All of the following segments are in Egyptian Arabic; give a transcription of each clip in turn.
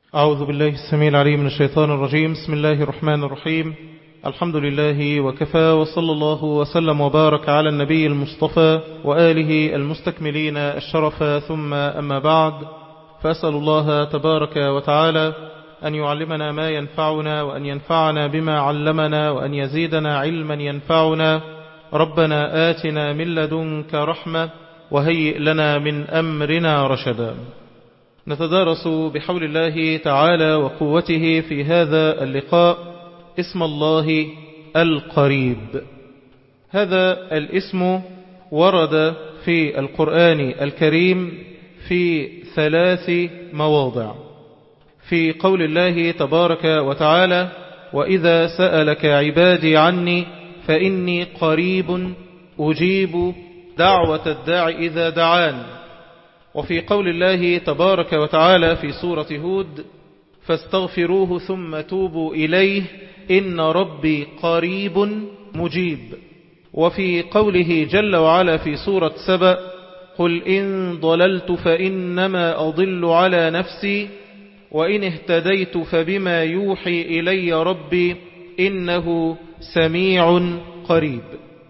أعوذ بالله السميع العليم من الشيطان الرجيم بسم الله الرحمن الرحيم الحمد لله وكفى وصلى الله وسلم وبارك على النبي المصطفى وآله المستكملين الشرف ثم أما بعد فأسأل الله تبارك وتعالى أن يعلمنا ما ينفعنا وأن ينفعنا بما علمنا وأن يزيدنا علما ينفعنا ربنا آتنا من لدنك رحمة وهيئ لنا من أمرنا رشدا نتدارس بحول الله تعالى وقوته في هذا اللقاء اسم الله القريب هذا الاسم ورد في القرآن الكريم في ثلاث مواضع في قول الله تبارك وتعالى وإذا سألك عبادي عني فإني قريب أجيب دعوة الداع إذا دعان وفي قول الله تبارك وتعالى في سورة هود فاستغفروه ثم توبوا إليه إن ربي قريب مجيب وفي قوله جل وعلا في سورة سبأ قل إن ضللت فإنما أضل على نفسي وإن اهتديت فبما يوحي إلي ربي إنه سميع قريب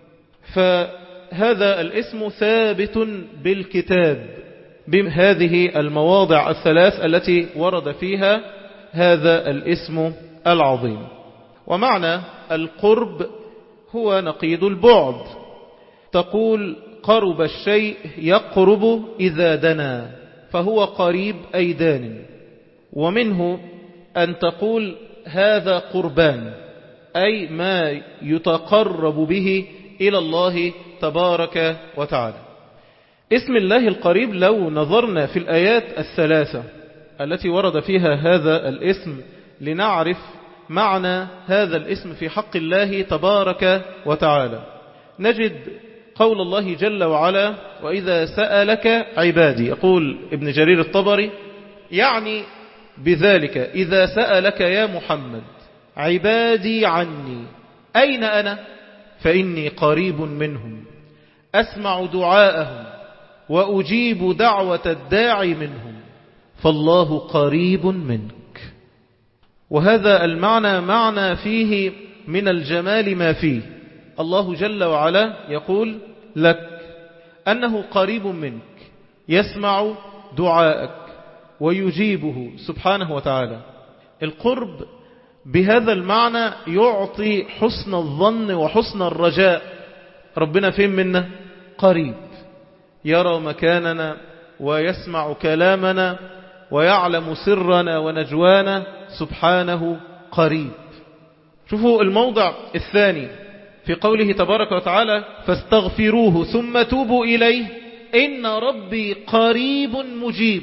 فهذا الاسم ثابت بالكتاب بهذه المواضع الثلاث التي ورد فيها هذا الاسم العظيم ومعنى القرب هو نقيض البعد تقول قرب الشيء يقرب إذا دنا فهو قريب أي دان ومنه أن تقول هذا قربان أي ما يتقرب به إلى الله تبارك وتعالى اسم الله القريب لو نظرنا في الآيات الثلاثة التي ورد فيها هذا الاسم لنعرف معنى هذا الاسم في حق الله تبارك وتعالى نجد قول الله جل وعلا وإذا سألك عبادي يقول ابن جرير الطبري يعني بذلك إذا سألك يا محمد عبادي عني أين أنا فإني قريب منهم أسمع دعاءهم وأجيب دعوة الداعي منهم فالله قريب منك وهذا المعنى معنى فيه من الجمال ما فيه الله جل وعلا يقول لك أنه قريب منك يسمع دعاءك ويجيبه سبحانه وتعالى القرب بهذا المعنى يعطي حسن الظن وحسن الرجاء ربنا فين منا قريب يرى مكاننا ويسمع كلامنا ويعلم سرنا ونجوانا سبحانه قريب شوفوا الموضع الثاني في قوله تبارك وتعالى فاستغفروه ثم توبوا إليه إن ربي قريب مجيب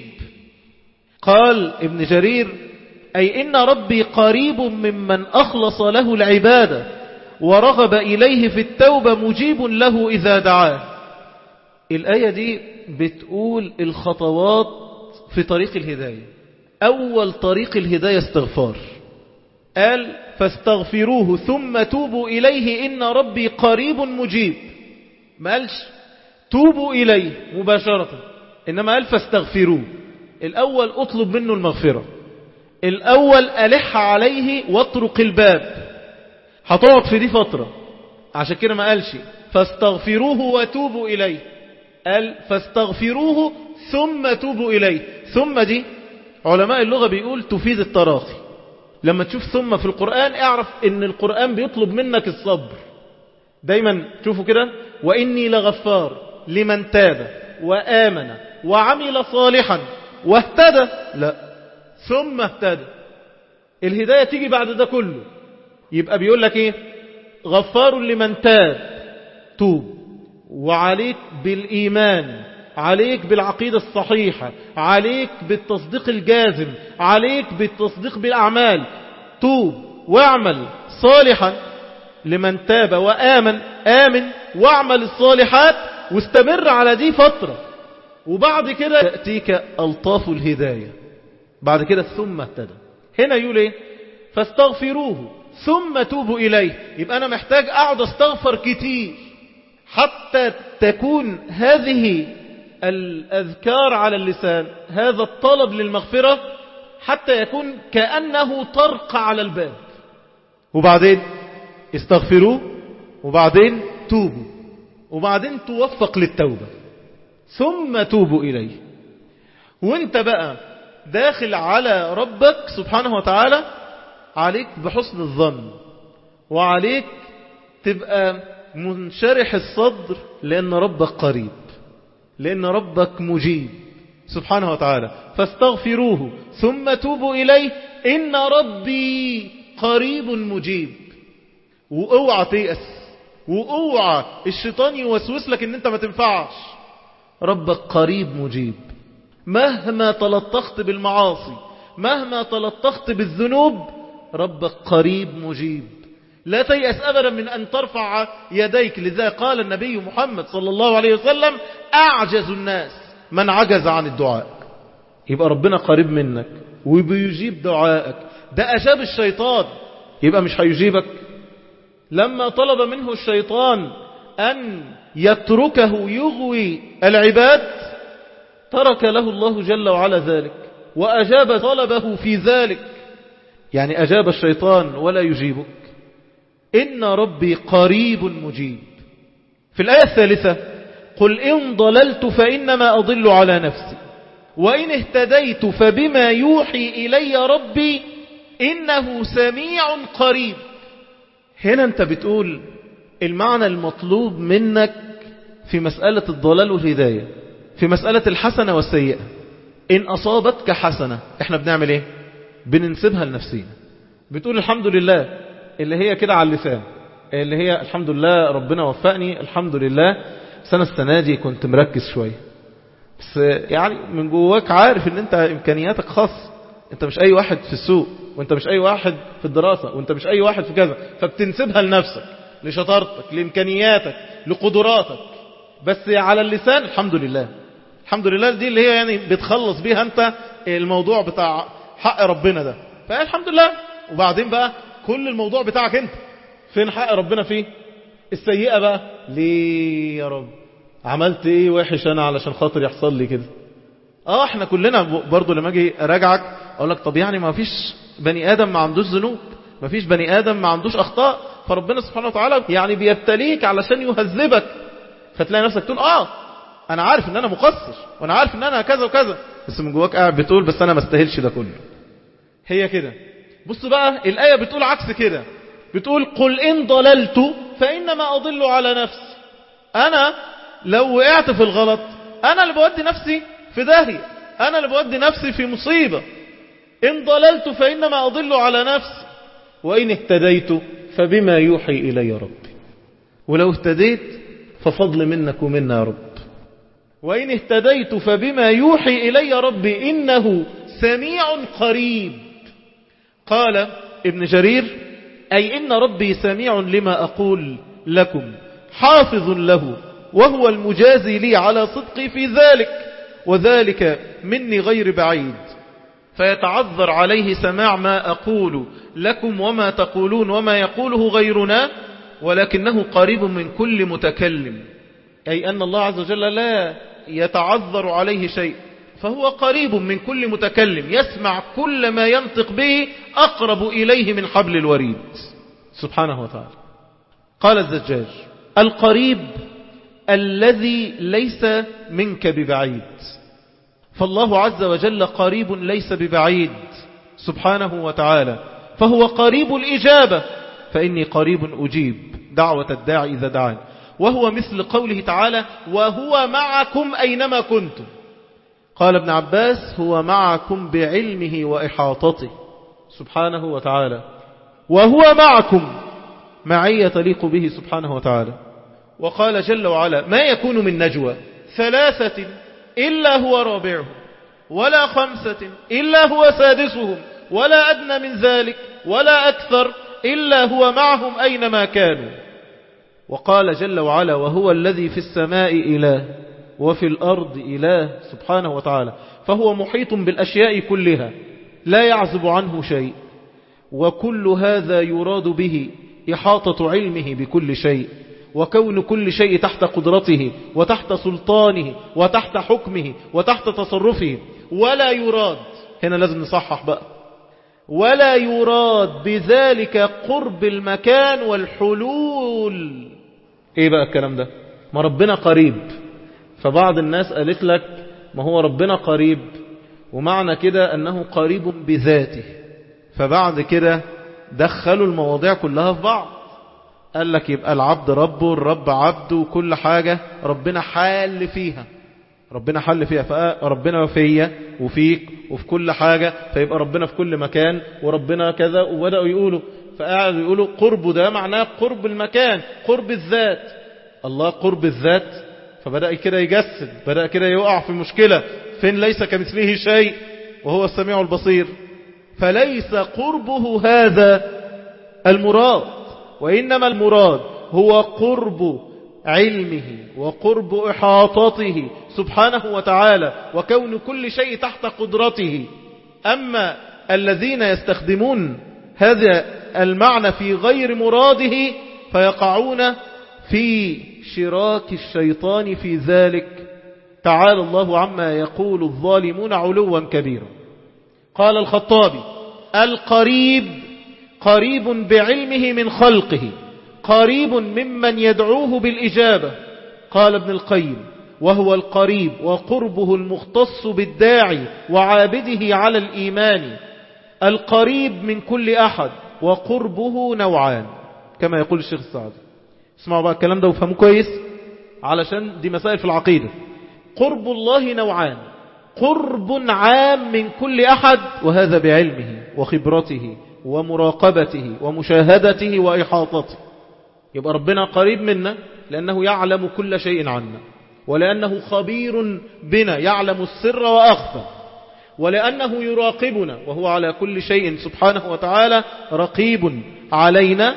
قال ابن جرير أي إن ربي قريب ممن أخلص له العبادة ورغب إليه في التوبة مجيب له إذا دعاه الآية دي بتقول الخطوات في طريق الهداية أول طريق الهداية استغفار قال فاستغفروه ثم توبوا إليه إن ربي قريب مجيب ما قالش توبوا إليه مباشرة إنما قال فاستغفروه الأول أطلب منه المغفرة الأول ألح عليه واطرق الباب هتقعد في دي فترة عشان كده ما قالش فاستغفروه وتوبوا إليه قال فاستغفروه ثم توبوا إليه ثم دي علماء اللغة بيقول تفيد التراخي لما تشوف ثم في القرآن اعرف ان القرآن بيطلب منك الصبر دايما تشوفوا كده وإني لغفار لمن تاب وآمن وعمل صالحا واهتدى لا ثم اهتدى الهداية تيجي بعد ده كله يبقى بيقول لك ايه غفار لمن تاب توب وعليك بالإيمان عليك بالعقيدة الصحيحة عليك بالتصديق الجازم عليك بالتصديق بالأعمال توب واعمل صالحا لمن تاب وآمن آمن واعمل الصالحات واستمر على دي فترة وبعد كده تأتيك ألطاف الهداية بعد كده ثم اهتدى هنا يقول ايه فاستغفروه ثم توبوا إليه يبقى أنا محتاج أقعد استغفر كتير حتى تكون هذه الأذكار على اللسان هذا الطلب للمغفرة حتى يكون كأنه طرق على الباب وبعدين استغفروه وبعدين توبوا وبعدين توفق للتوبة ثم توبوا إليه وانت بقى داخل على ربك سبحانه وتعالى عليك بحسن الظن وعليك تبقى منشرح الصدر لأن ربك قريب لأن ربك مجيب سبحانه وتعالى فاستغفروه ثم توبوا إليه إن ربي قريب مجيب واوعى تيأس واوعى الشيطان يوسوس لك ان انت ما تنفعش ربك قريب مجيب مهما تلطخت بالمعاصي مهما تلطخت بالذنوب ربك قريب مجيب لا تيأس أبدا من أن ترفع يديك لذا قال النبي محمد صلى الله عليه وسلم أعجز الناس من عجز عن الدعاء يبقى ربنا قريب منك وبيجيب دعائك ده أجاب الشيطان يبقى مش هيجيبك لما طلب منه الشيطان أن يتركه يغوي العباد ترك له الله جل وعلا ذلك وأجاب طلبه في ذلك يعني أجاب الشيطان ولا يجيبك إن ربي قريب مجيب في الآية الثالثة قل إن ضللت فإنما أضل على نفسي وإن اهتديت فبما يوحي إلي ربي إنه سميع قريب هنا أنت بتقول المعنى المطلوب منك في مسألة الضلال والهداية في مسألة الحسنة والسيئة إن أصابتك حسنة إحنا بنعمل إيه بننسبها لنفسينا بتقول الحمد لله اللي هي كده على اللسان اللي هي الحمد لله ربنا وفقني الحمد لله سنة السنة دي كنت مركز شوية بس يعني من جواك عارف ان انت امكانياتك خاصة انت مش اي واحد في السوق وانت مش اي واحد في الدراسة وانت مش اي واحد في كذا فبتنسبها لنفسك لشطارتك لامكانياتك لقدراتك بس على اللسان الحمد لله الحمد لله دي اللي هي يعني بتخلص بيها انت الموضوع بتاع حق ربنا ده فالحمد لله وبعدين بقى كل الموضوع بتاعك انت فين حق ربنا فيه السيئة بقى ليه يا رب عملت ايه وحش انا علشان خاطر يحصل لي كده اه احنا كلنا برضو لما اجي اراجعك اقول لك طب يعني ما فيش بني ادم ما عندوش ذنوب ما فيش بني ادم ما عندوش اخطاء فربنا سبحانه وتعالى يعني بيبتليك علشان يهذبك فتلاقي نفسك تقول اه انا عارف ان انا مقصر وانا عارف ان انا كذا وكذا بس من جواك قاعد بتقول بس انا ما استاهلش ده كله هي كده بص بقى الآية بتقول عكس كده بتقول قل إن ضللت فإنما أضل على نفسي أنا لو وقعت في الغلط أنا اللي بودي نفسي في داهية أنا اللي بودي نفسي في مصيبة إن ضللت فإنما أضل على نفسي وإن اهتديت فبما يوحي إلي ربي ولو اهتديت ففضل منك ومنا يا رب وإن اهتديت فبما يوحي إلي ربي إنه سميع قريب قال ابن جرير أي إن ربي سميع لما أقول لكم حافظ له وهو المجازي لي على صدقي في ذلك وذلك مني غير بعيد فيتعذر عليه سماع ما أقول لكم وما تقولون وما يقوله غيرنا ولكنه قريب من كل متكلم أي أن الله عز وجل لا يتعذر عليه شيء فهو قريب من كل متكلم يسمع كل ما ينطق به أقرب إليه من حبل الوريد سبحانه وتعالى قال الزجاج القريب الذي ليس منك ببعيد فالله عز وجل قريب ليس ببعيد سبحانه وتعالى فهو قريب الإجابة فإني قريب أجيب دعوة الداعي إذا دعان وهو مثل قوله تعالى وهو معكم أينما كنتم قال ابن عباس هو معكم بعلمه وإحاطته سبحانه وتعالى وهو معكم معية تليق به سبحانه وتعالى وقال جل وعلا ما يكون من نجوى ثلاثة إلا هو رابعهم ولا خمسة إلا هو سادسهم ولا أدنى من ذلك ولا أكثر إلا هو معهم أينما كانوا وقال جل وعلا وهو الذي في السماء إله وفي الأرض إله سبحانه وتعالى فهو محيط بالأشياء كلها لا يعزب عنه شيء وكل هذا يراد به إحاطة علمه بكل شيء وكون كل شيء تحت قدرته وتحت سلطانه وتحت حكمه وتحت تصرفه ولا يراد هنا لازم نصحح بقى ولا يراد بذلك قرب المكان والحلول ايه بقى الكلام ده ما ربنا قريب فبعض الناس قالت لك ما هو ربنا قريب ومعنى كده أنه قريب بذاته فبعد كده دخلوا المواضيع كلها في بعض قال لك يبقى العبد ربه الرب عبده وكل حاجة ربنا حال فيها ربنا حل فيها فربنا فيا وفيك وفي كل حاجة فيبقى ربنا في كل مكان وربنا كذا وبدأوا يقولوا فقعدوا يقولوا قرب ده معناه قرب المكان قرب الذات الله قرب الذات فبدأ كده يجسد بدأ كده يقع في مشكلة فين ليس كمثله شيء وهو السميع البصير فليس قربه هذا المراد وإنما المراد هو قرب علمه وقرب إحاطته سبحانه وتعالى وكون كل شيء تحت قدرته أما الذين يستخدمون هذا المعنى في غير مراده فيقعون في شراك الشيطان في ذلك تعالى الله عما يقول الظالمون علوا كبيرا قال الخطابي القريب قريب بعلمه من خلقه قريب ممن يدعوه بالإجابة قال ابن القيم وهو القريب وقربه المختص بالداعي وعابده على الإيمان القريب من كل أحد وقربه نوعان كما يقول الشيخ السعدي اسمعوا بقى الكلام ده وفهموا كويس علشان دي مسائل في العقيدة قرب الله نوعان قرب عام من كل أحد وهذا بعلمه وخبرته ومراقبته ومشاهدته وإحاطته يبقى ربنا قريب منا لأنه يعلم كل شيء عنا ولأنه خبير بنا يعلم السر وأخفى ولأنه يراقبنا وهو على كل شيء سبحانه وتعالى رقيب علينا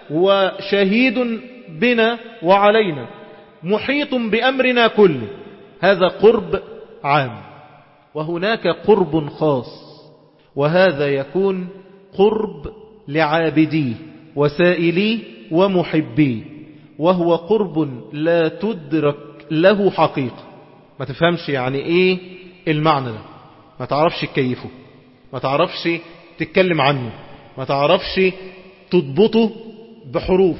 وشهيد بنا وعلينا محيط بأمرنا كله هذا قرب عام وهناك قرب خاص وهذا يكون قرب لعابديه وسائليه ومحبيه وهو قرب لا تدرك له حقيقة ما تفهمش يعني ايه المعنى ده ما تعرفش تكيفه ما تعرفش تتكلم عنه ما تعرفش تضبطه بحروف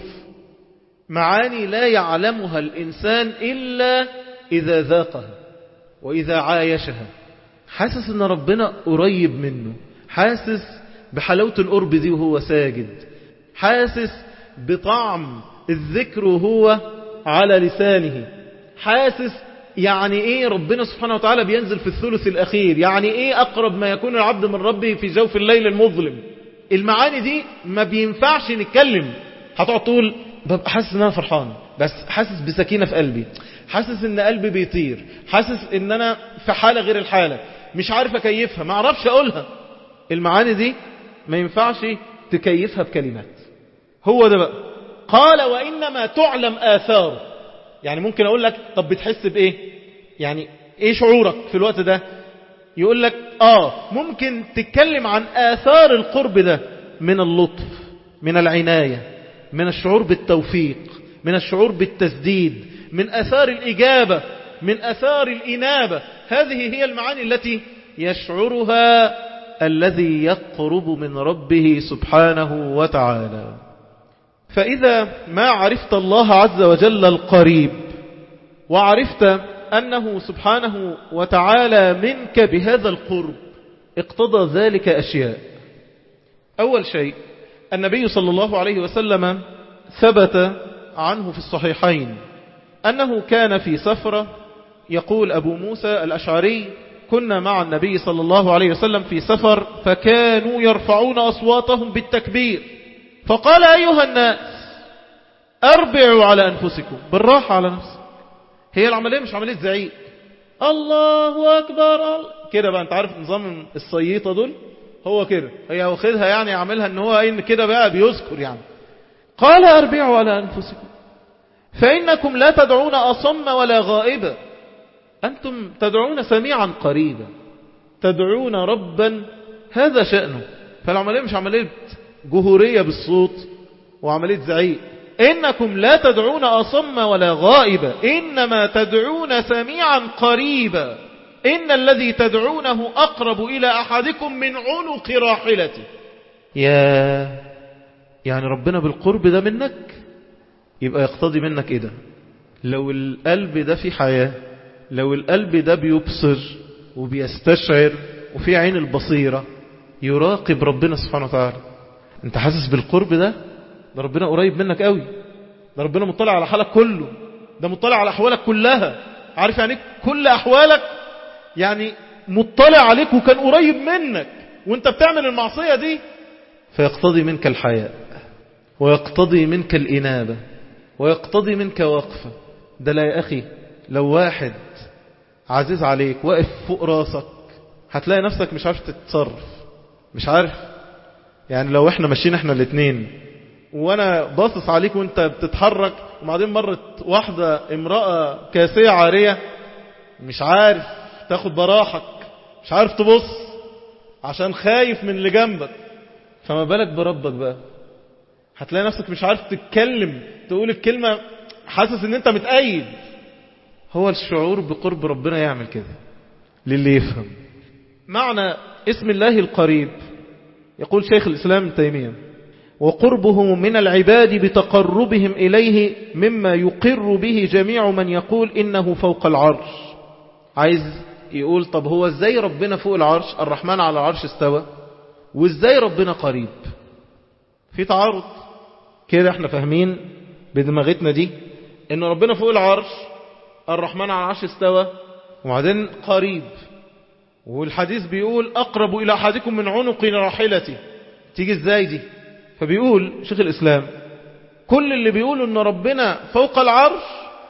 معاني لا يعلمها الإنسان إلا إذا ذاقها وإذا عايشها حاسس أن ربنا قريب منه حاسس بحلاوة القرب دي وهو ساجد حاسس بطعم الذكر وهو على لسانه حاسس يعني ايه ربنا سبحانه وتعالى بينزل في الثلث الاخير يعني ايه اقرب ما يكون العبد من ربه في جوف الليل المظلم المعاني دي ما بينفعش نتكلم هتقعد تقول ببقى حاسس ان انا فرحان بس حاسس بسكينة في قلبي حاسس ان قلبي بيطير حاسس ان انا في حالة غير الحالة مش عارف اكيفها ما اعرفش اقولها المعاني دي ما ينفعش تكيفها بكلمات هو ده بقى قال وإنما تعلم آثاره يعني ممكن أقول لك طب بتحس بإيه يعني إيه شعورك في الوقت ده يقول لك آه ممكن تتكلم عن آثار القرب ده من اللطف من العناية من الشعور بالتوفيق من الشعور بالتسديد من أثار الإجابة من أثار الإنابة هذه هي المعاني التي يشعرها الذي يقرب من ربه سبحانه وتعالى فإذا ما عرفت الله عز وجل القريب وعرفت أنه سبحانه وتعالى منك بهذا القرب اقتضى ذلك أشياء أول شيء النبي صلى الله عليه وسلم ثبت عنه في الصحيحين أنه كان في سفرة يقول أبو موسى الأشعري كنا مع النبي صلى الله عليه وسلم في سفر فكانوا يرفعون أصواتهم بالتكبير فقال أيها الناس أربعوا على أنفسكم بالراحة على نفسك هي العملية مش عملية زعيق الله أكبر كده بقى أنت عارف نظام الصييطة دول هو كده هي واخدها يعني عاملها ان هو ان كده بقى بيذكر يعني قال أربعوا على أنفسكم فإنكم لا تدعون أصم ولا غائبا أنتم تدعون سميعا قريبا تدعون ربا هذا شأنه فالعملية مش عملية جهورية بالصوت وعملية زعيق إنكم لا تدعون أصم ولا غائبا إنما تدعون سميعا قريبا إن الذي تدعونه أقرب إلى أحدكم من عنق راحلته يا يعني ربنا بالقرب ده منك يبقى يقتضي منك إيه ده لو القلب ده في حياة لو القلب ده بيبصر وبيستشعر وفي عين البصيرة يراقب ربنا سبحانه وتعالى انت حاسس بالقرب ده ده ربنا قريب منك قوي ده ربنا مطلع على حالك كله ده مطلع على أحوالك كلها عارف يعني كل أحوالك يعني مطلع عليك وكان قريب منك وانت بتعمل المعصية دي فيقتضي منك الحياء ويقتضي منك الإنابة ويقتضي منك وقفة ده لا يا أخي لو واحد عزيز عليك واقف فوق راسك هتلاقي نفسك مش عارف تتصرف مش عارف يعني لو احنا ماشيين احنا الاثنين وانا باصص عليك وانت بتتحرك وبعدين مرت واحدة امرأة كاسية عارية مش عارف تاخد براحك مش عارف تبص عشان خايف من اللي جنبك فما بالك بربك بقى هتلاقي نفسك مش عارف تتكلم تقول الكلمة حاسس ان انت متأيد هو الشعور بقرب ربنا يعمل كده للي يفهم معنى اسم الله القريب يقول شيخ الإسلام تيمية وقربه من العباد بتقربهم إليه مما يقر به جميع من يقول إنه فوق العرش عايز يقول طب هو ازاي ربنا فوق العرش الرحمن على العرش استوى وازاي ربنا قريب في تعارض كده احنا فاهمين بدماغتنا دي ان ربنا فوق العرش الرحمن على العرش استوى وبعدين قريب والحديث بيقول أقرب إلى أحدكم من عنق راحلته تيجي ازاي دي فبيقول شيخ الإسلام كل اللي بيقولوا ان ربنا فوق العرش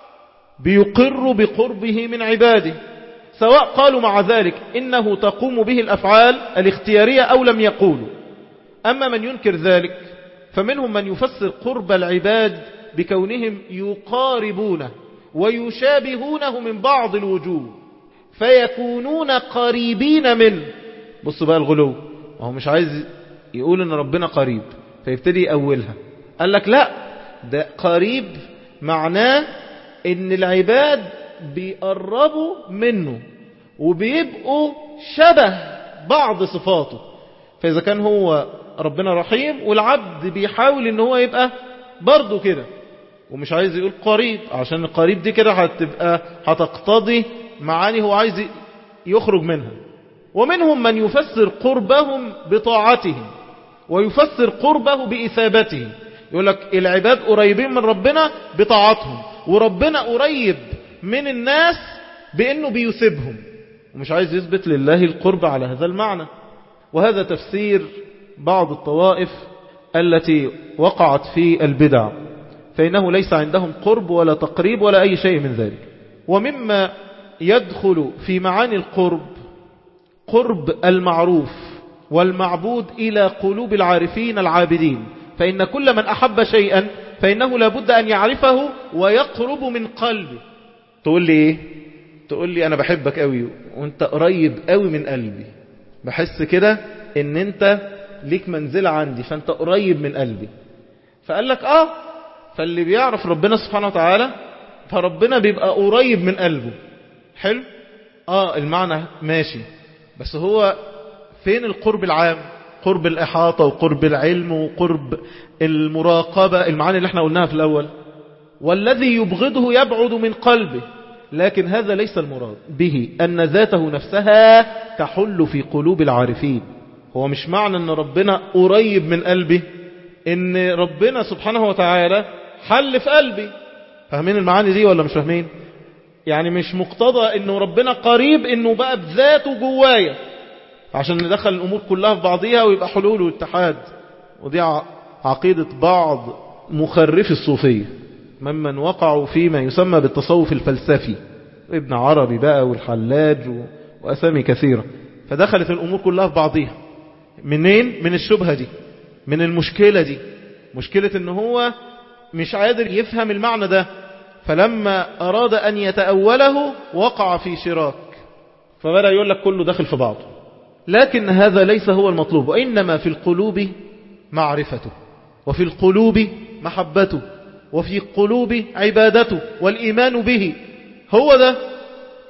بيقر بقربه من عباده سواء قالوا مع ذلك إنه تقوم به الأفعال الاختيارية أو لم يقولوا أما من ينكر ذلك فمنهم من يفسر قرب العباد بكونهم يقاربونه ويشابهونه من بعض الوجوه فيكونون قريبين منه بصوا بقى الغلو وهو مش عايز يقول ان ربنا قريب فيبتدي يأولها قال لك لا ده قريب معناه ان العباد بيقربوا منه وبيبقوا شبه بعض صفاته فإذا كان هو ربنا رحيم والعبد بيحاول ان هو يبقى برضه كده ومش عايز يقول قريب عشان القريب دي كده هتبقى هتقتضي معاني هو عايز يخرج منها ومنهم من يفسر قربهم بطاعتهم ويفسر قربه بإثابته يقول لك العباد قريبين من ربنا بطاعتهم وربنا قريب من الناس بأنه بيثبهم ومش عايز يثبت لله القرب على هذا المعنى وهذا تفسير بعض الطوائف التي وقعت في البدع فإنه ليس عندهم قرب ولا تقريب ولا أي شيء من ذلك ومما يدخل في معاني القرب قرب المعروف والمعبود إلى قلوب العارفين العابدين فإن كل من أحب شيئا فإنه لابد أن يعرفه ويقرب من قلبه تقول لي إيه تقول لي أنا بحبك قوي وانت قريب قوي من قلبي بحس كده ان انت ليك منزلة عندي فانت قريب من قلبي فقال لك اه فاللي بيعرف ربنا سبحانه وتعالى فربنا بيبقى قريب من قلبه حلو اه المعنى ماشي بس هو فين القرب العام قرب الإحاطة وقرب العلم وقرب المراقبة المعاني اللي احنا قلناها في الأول والذي يبغضه يبعد من قلبه لكن هذا ليس المراد به أن ذاته نفسها تحل في قلوب العارفين هو مش معنى أن ربنا قريب من قلبي أن ربنا سبحانه وتعالى حل في قلبي فاهمين المعاني دي ولا مش فاهمين يعني مش مقتضى أنه ربنا قريب أنه بقى بذاته جوايا عشان ندخل الأمور كلها في بعضيها ويبقى حلول واتحاد ودي عقيدة بعض مخرف الصوفية ممن وقعوا فيما يسمى بالتصوف الفلسفي ابن عربي بقى والحلاج وأسامي كثيرة فدخلت الأمور كلها في بعضيها منين؟ من الشبهة دي من المشكلة دي مشكلة ان هو مش قادر يفهم المعنى ده فلما أراد أن يتأوله وقع في شراك فبدأ يقول لك كله داخل في بعضه لكن هذا ليس هو المطلوب وإنما في القلوب معرفته وفي القلوب محبته وفي قلوب عبادته والإيمان به هو ده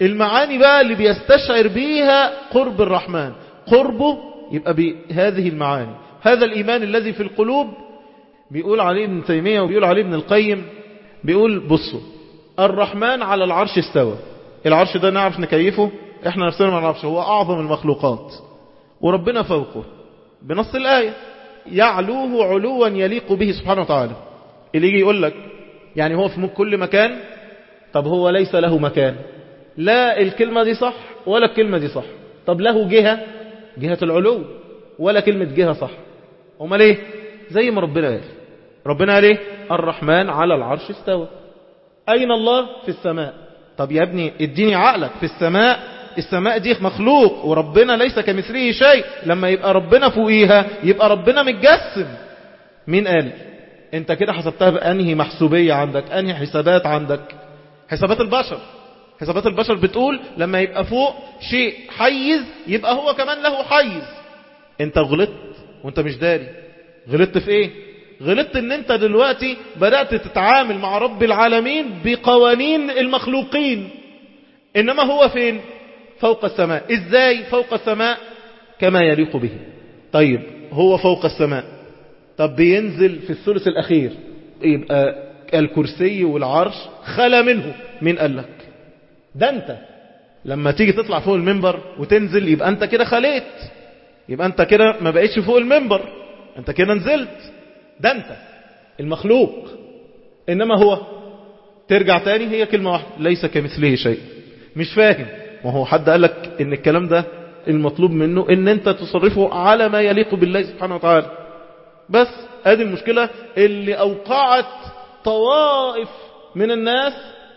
المعاني بقى اللي بيستشعر بيها قرب الرحمن قربه يبقى بهذه المعاني هذا الإيمان الذي في القلوب بيقول عليه ابن تيمية وبيقول عليه ابن القيم بيقول بصوا الرحمن على العرش استوى العرش ده نعرف نكيفه احنا نفسنا ما نعرفش هو أعظم المخلوقات وربنا فوقه بنص الآية يعلوه علوا يليق به سبحانه وتعالى اللي يجي يقول لك يعني هو في كل مكان طب هو ليس له مكان لا الكلمة دي صح ولا الكلمة دي صح طب له جهة جهة العلو ولا كلمة جهة صح امال ايه زي ما ربنا قال ربنا قال ايه الرحمن على العرش استوى اين الله في السماء طب يا ابني اديني عقلك في السماء السماء دي مخلوق وربنا ليس كمثله شيء لما يبقى ربنا فوقيها يبقى ربنا متجسم مين قال انت كده حسبتها بأنهي محسوبية عندك انهي حسابات عندك حسابات البشر حسابات البشر بتقول لما يبقى فوق شيء حيز يبقى هو كمان له حيز انت غلطت وانت مش داري غلطت في ايه غلطت ان انت دلوقتي بدأت تتعامل مع رب العالمين بقوانين المخلوقين انما هو فين فوق السماء ازاي فوق السماء كما يليق به طيب هو فوق السماء طب بينزل في الثلث الاخير يبقى الكرسي والعرش خلى منه مين قال لك ده انت لما تيجي تطلع فوق المنبر وتنزل يبقى انت كده خليت يبقى انت كده ما بقيتش فوق المنبر انت كده نزلت ده انت المخلوق انما هو ترجع تاني هي كلمة واحدة ليس كمثله شيء مش فاهم ما هو حد قال لك ان الكلام ده المطلوب منه ان انت تصرفه على ما يليق بالله سبحانه وتعالى بس ادي المشكلة اللي اوقعت طوائف من الناس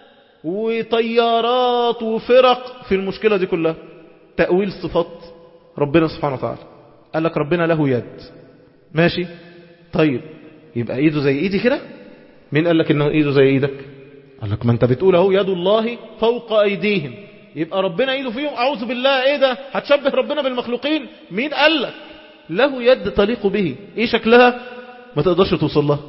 وطيارات وفرق في المشكلة دي كلها تأويل صفات ربنا سبحانه وتعالى قال لك ربنا له يد ماشي طيب يبقى ايده زي ايدي كده مين قال لك انه ايده زي ايدك قال لك ما انت بتقول اهو يد الله فوق ايديهم يبقى ربنا ايده فيهم اعوذ بالله ايه ده هتشبه ربنا بالمخلوقين مين قال لك له يد تليق به ايه شكلها ما تقدرش توصل لها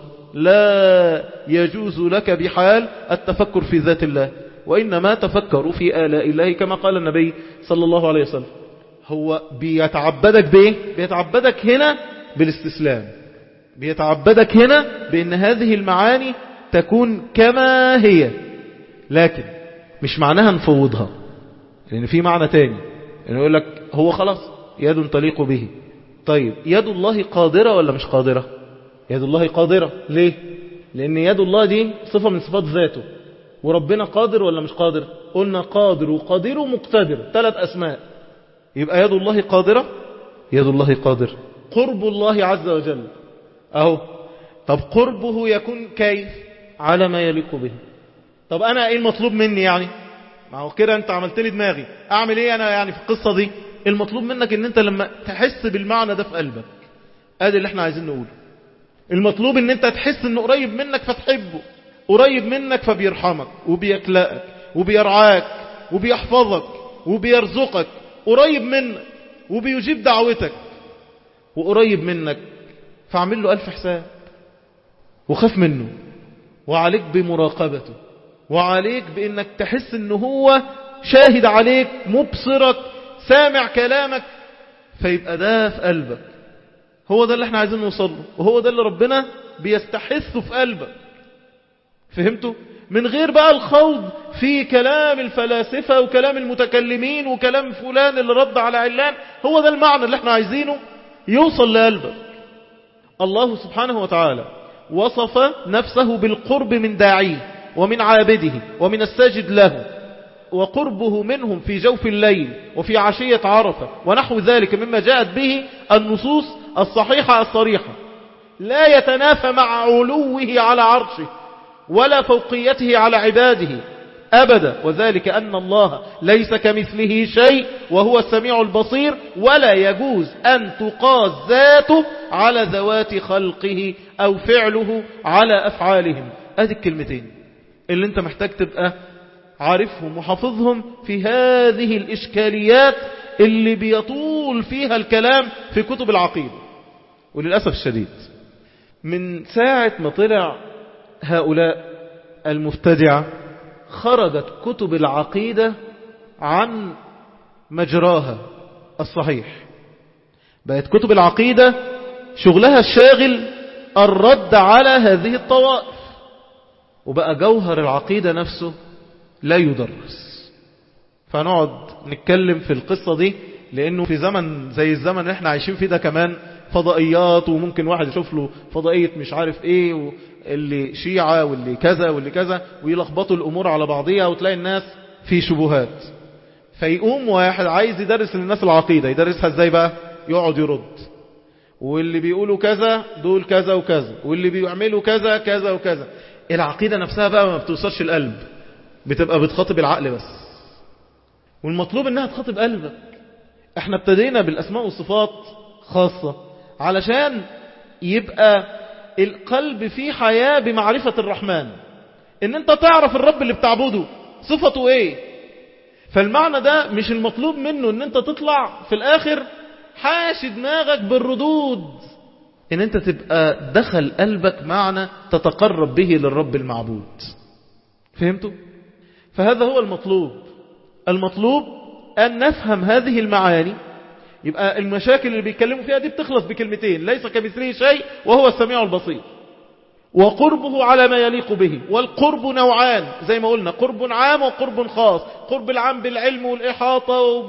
لا يجوز لك بحال التفكر في ذات الله وإنما تفكروا في آلاء الله كما قال النبي صلى الله عليه وسلم هو بيتعبدك بايه بيتعبدك هنا بالاستسلام بيتعبدك هنا بأن هذه المعاني تكون كما هي لكن مش معناها نفوضها لأن في معنى تاني يعني يقول لك هو خلاص يد تليق به طيب يد الله قادرة ولا مش قادرة يد الله قادرة ليه لأن يد الله دي صفة من صفات ذاته وربنا قادر ولا مش قادر قلنا قادر وقادر ومقتدر ثلاث أسماء يبقى يد الله قادرة يد الله قادر قرب الله عز وجل أهو طب قربه يكون كيف على ما يليق به طب أنا إيه المطلوب مني يعني ما هو كده أنت عملت لي دماغي أعمل إيه أنا يعني في القصة دي المطلوب منك أن أنت لما تحس بالمعنى ده في قلبك ادي اللي احنا عايزين نقوله المطلوب ان انت تحس انه قريب منك فتحبه قريب منك فبيرحمك وبيكلأك وبيرعاك وبيحفظك وبيرزقك قريب منك وبيجيب دعوتك وقريب منك فاعمل له ألف حساب وخاف منه وعليك بمراقبته وعليك بأنك تحس أنه هو شاهد عليك مبصرك سامع كلامك فيبقى ده في قلبك هو ده اللي احنا عايزين نوصل له وهو ده اللي ربنا بيستحثه في قلبك فهمتوا من غير بقى الخوض في كلام الفلاسفة وكلام المتكلمين وكلام فلان اللي رد على علان هو ده المعنى اللي احنا عايزينه يوصل لقلبك الله سبحانه وتعالى وصف نفسه بالقرب من داعيه ومن عابده ومن الساجد له وقربه منهم في جوف الليل وفي عشية عرفة ونحو ذلك مما جاءت به النصوص الصحيحة الصريحة لا يتنافى مع علوه على عرشه ولا فوقيته على عباده أبدا وذلك أن الله ليس كمثله شيء وهو السميع البصير ولا يجوز أن تقاس ذاته على ذوات خلقه أو فعله على أفعالهم هذه الكلمتين اللي انت محتاج تبقى عارفهم وحافظهم في هذه الإشكاليات اللي بيطول فيها الكلام في كتب العقيدة وللأسف الشديد من ساعة ما طلع هؤلاء المفتدعة خرجت كتب العقيدة عن مجراها الصحيح بقت كتب العقيدة شغلها الشاغل الرد على هذه الطوائف وبقى جوهر العقيدة نفسه لا يدرس فنقعد نتكلم في القصة دي لأنه في زمن زي الزمن اللي احنا عايشين فيه ده كمان فضائيات وممكن واحد يشوف له فضائية مش عارف ايه واللي شيعة واللي كذا واللي كذا ويلخبطوا الأمور على بعضيها وتلاقي الناس في شبهات فيقوم واحد عايز يدرس للناس العقيدة يدرسها ازاي بقى يقعد يرد واللي بيقولوا كذا دول كذا وكذا واللي بيعملوا كذا كذا وكذا العقيدة نفسها بقى ما بتوصلش القلب بتبقى بتخاطب العقل بس والمطلوب انها تخاطب قلبك احنا ابتدينا بالاسماء والصفات خاصة علشان يبقى القلب فيه حياة بمعرفة الرحمن ان انت تعرف الرب اللي بتعبده صفته ايه فالمعنى ده مش المطلوب منه ان انت تطلع في الاخر حاشي دماغك بالردود ان انت تبقى دخل قلبك معنى تتقرب به للرب المعبود فهمتوا فهذا هو المطلوب المطلوب ان نفهم هذه المعاني يبقى المشاكل اللي بيتكلموا فيها دي بتخلص بكلمتين ليس كمثله شيء وهو السميع البصير وقربه على ما يليق به والقرب نوعان زي ما قلنا قرب عام وقرب خاص قرب العام بالعلم والإحاطة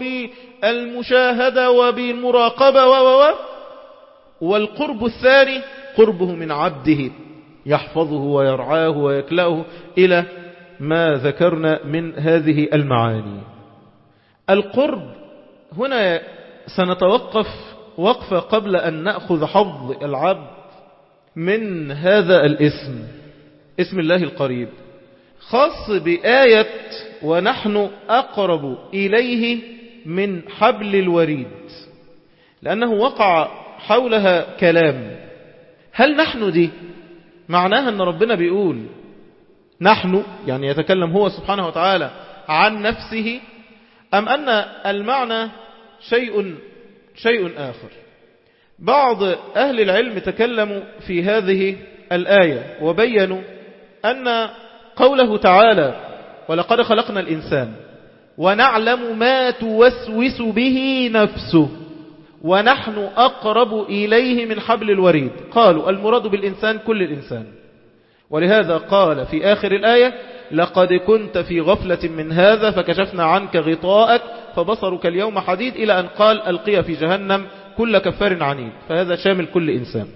وبالمشاهدة وبالمراقبة و و والقرب الثاني قربه من عبده يحفظه ويرعاه ويكلأه إلى ما ذكرنا من هذه المعاني القرب هنا سنتوقف وقفة قبل أن نأخذ حظ العبد من هذا الاسم اسم الله القريب خاص بآية ونحن أقرب إليه من حبل الوريد لأنه وقع حولها كلام هل نحن دي معناها أن ربنا بيقول نحن يعني يتكلم هو سبحانه وتعالى عن نفسه أم أن المعنى شيء شيء آخر بعض أهل العلم تكلموا في هذه الآية وبينوا أن قوله تعالى ولقد خلقنا الإنسان ونعلم ما توسوس به نفسه ونحن أقرب إليه من حبل الوريد قالوا المراد بالإنسان كل الإنسان ولهذا قال في آخر الآية لقد كنت في غفلة من هذا فكشفنا عنك غطاءك فبصرك اليوم حديد إلى أن قال ألقي في جهنم كل كفار عنيد فهذا شامل كل إنسان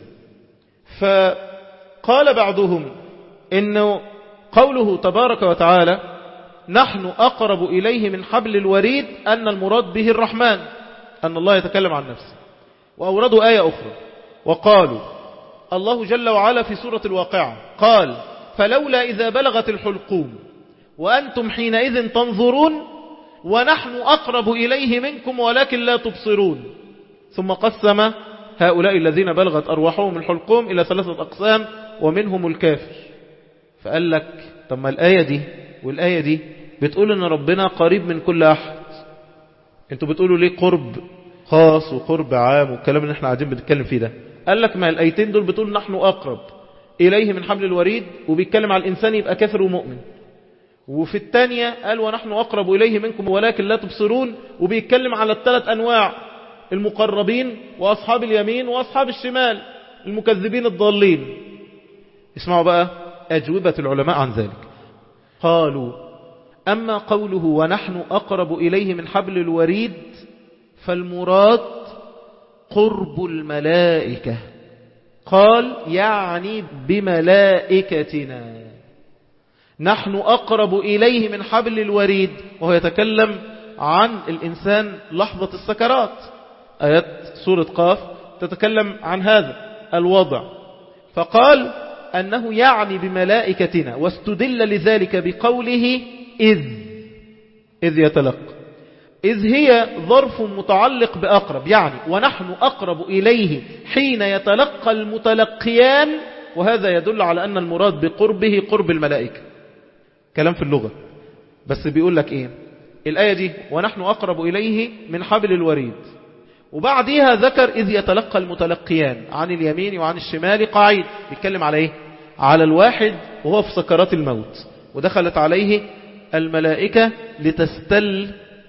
فقال بعضهم إنه قوله تبارك وتعالى نحن أقرب إليه من حبل الوريد أن المراد به الرحمن أن الله يتكلم عن نفسه وأوردوا آية أخرى وقالوا الله جل وعلا في سورة الواقعة قال فلولا إذا بلغت الحلقوم وأنتم حينئذ تنظرون ونحن أقرب إليه منكم ولكن لا تبصرون ثم قسم هؤلاء الذين بلغت أرواحهم الحلقوم إلى ثلاثة أقسام ومنهم الكافر فقال لك طب ما الآية دي والآية دي بتقول أن ربنا قريب من كل أحد انتوا بتقولوا ليه قرب خاص وقرب عام والكلام اللي احنا قاعدين بنتكلم فيه ده قال لك ما الآيتين دول بتقول نحن أقرب إليه من حبل الوريد وبيتكلم على الإنسان يبقى كافر ومؤمن وفي الثانية قال ونحن أقرب إليه منكم ولكن لا تبصرون وبيتكلم على الثلاث أنواع المقربين وأصحاب اليمين وأصحاب الشمال المكذبين الضالين اسمعوا بقى أجوبة العلماء عن ذلك قالوا أما قوله ونحن أقرب إليه من حبل الوريد فالمراد قرب الملائكة قال يعني بملائكتنا نحن أقرب إليه من حبل الوريد وهو يتكلم عن الإنسان لحظة السكرات آيات سورة قاف تتكلم عن هذا الوضع فقال أنه يعني بملائكتنا واستدل لذلك بقوله إذ إذ يتلقى إذ هي ظرف متعلق بأقرب يعني ونحن أقرب إليه حين يتلقى المتلقيان وهذا يدل على أن المراد بقربه قرب الملائكة كلام في اللغة بس بيقول لك إيه الآية دي ونحن أقرب إليه من حبل الوريد وبعديها ذكر إذ يتلقى المتلقيان عن اليمين وعن الشمال قاعد بيتكلم على إيه على الواحد وهو في سكرات الموت ودخلت عليه الملائكة لتستل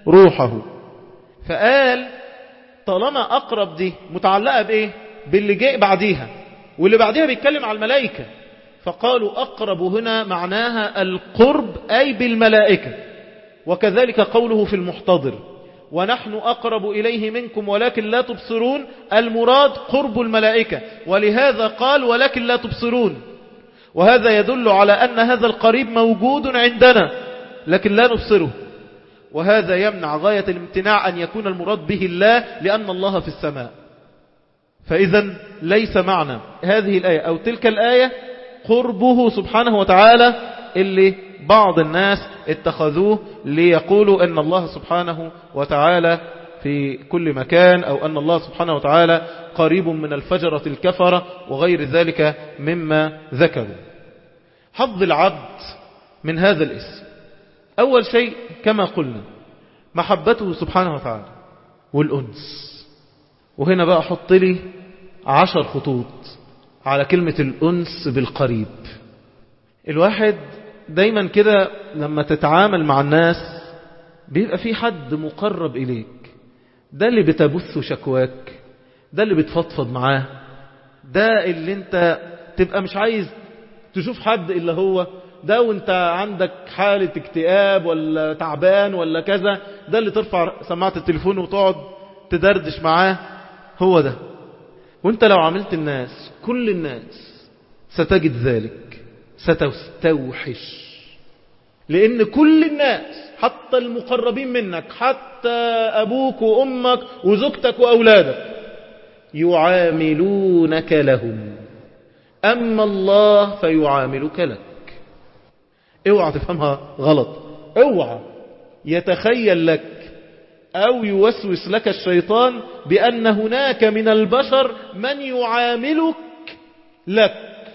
روحه فقال طالما أقرب دي متعلقة بإيه باللي جاء بعديها واللي بعديها بيتكلم على الملائكة فقالوا أقرب هنا معناها القرب أي بالملائكة وكذلك قوله في المحتضر ونحن أقرب إليه منكم ولكن لا تبصرون المراد قرب الملائكة ولهذا قال ولكن لا تبصرون وهذا يدل على أن هذا القريب موجود عندنا لكن لا نبصره وهذا يمنع غاية الامتناع أن يكون المراد به الله لأن الله في السماء فإذا ليس معنى هذه الآية أو تلك الآية قربه سبحانه وتعالى اللي بعض الناس اتخذوه ليقولوا أن الله سبحانه وتعالى في كل مكان أو أن الله سبحانه وتعالى قريب من الفجرة الكفرة وغير ذلك مما ذكروا حظ العبد من هذا الاسم أول شيء كما قلنا محبته سبحانه وتعالى والأنس وهنا بقى حط لي عشر خطوط على كلمة الأنس بالقريب الواحد دايما كده لما تتعامل مع الناس بيبقى في حد مقرب إليك ده اللي بتبث شكواك ده اللي بتفضفض معاه ده اللي انت تبقى مش عايز تشوف حد إلا هو ده وانت عندك حالة اكتئاب ولا تعبان ولا كذا ده اللي ترفع سماعة التليفون وتقعد تدردش معاه هو ده وانت لو عملت الناس كل الناس ستجد ذلك ستستوحش لأن كل الناس حتى المقربين منك حتى أبوك وأمك وزوجتك وأولادك يعاملونك لهم أما الله فيعاملك لك اوعى تفهمها غلط اوعى يتخيل لك أو يوسوس لك الشيطان بأن هناك من البشر من يعاملك لك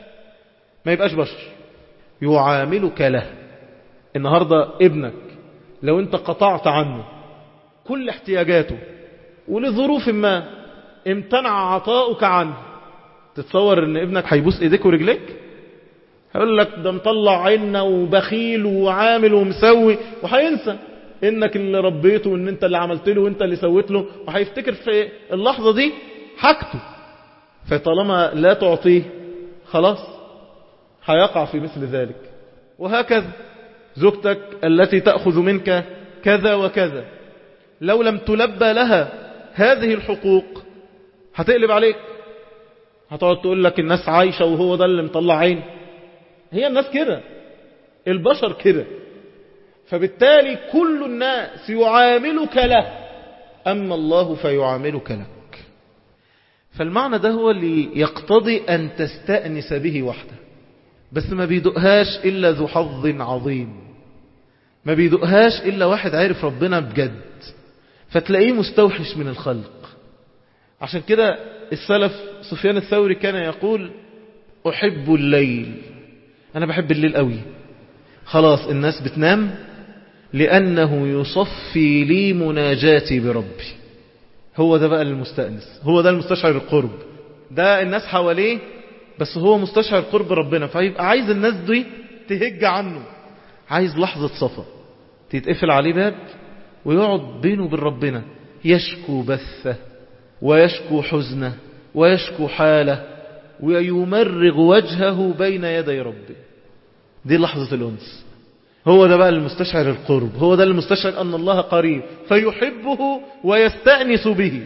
ما يبقاش بشر يعاملك له النهاردة ابنك لو انت قطعت عنه كل احتياجاته ولظروف ما امتنع عطاؤك عنه تتصور ان ابنك هيبوس ايديك ورجليك هيقول لك ده مطلع عنا وبخيل وعامل ومسوي وهينسى انك اللي ربيته وان انت اللي عملت له وانت اللي سويت له وهيفتكر في اللحظة دي حاجته فطالما لا تعطيه خلاص هيقع في مثل ذلك وهكذا زوجتك التي تأخذ منك كذا وكذا لو لم تلبى لها هذه الحقوق هتقلب عليك هتقعد تقول لك الناس عايشة وهو ده اللي مطلع عين هي الناس كده البشر كده فبالتالي كل الناس يعاملك له أما الله فيعاملك لك فالمعنى ده هو اللي يقتضي أن تستأنس به وحده بس ما بيدقهاش إلا ذو حظ عظيم ما بيدقهاش إلا واحد عارف ربنا بجد فتلاقيه مستوحش من الخلق عشان كده السلف سفيان الثوري كان يقول أحب الليل أنا بحب الليل قوي خلاص الناس بتنام لأنه يصفي لي مناجاتي بربي هو ده بقى المستأنس هو ده المستشعر القرب ده الناس حواليه بس هو مستشعر قرب ربنا فيبقى عايز الناس دي تهج عنه عايز لحظة صفا تتقفل عليه باب ويقعد بينه وبين ربنا يشكو بثه ويشكو حزنه ويشكو حاله ويمرغ وجهه بين يدي ربه دي لحظة الأنس هو ده بقى المستشعر القرب هو ده المستشعر أن الله قريب فيحبه ويستأنس به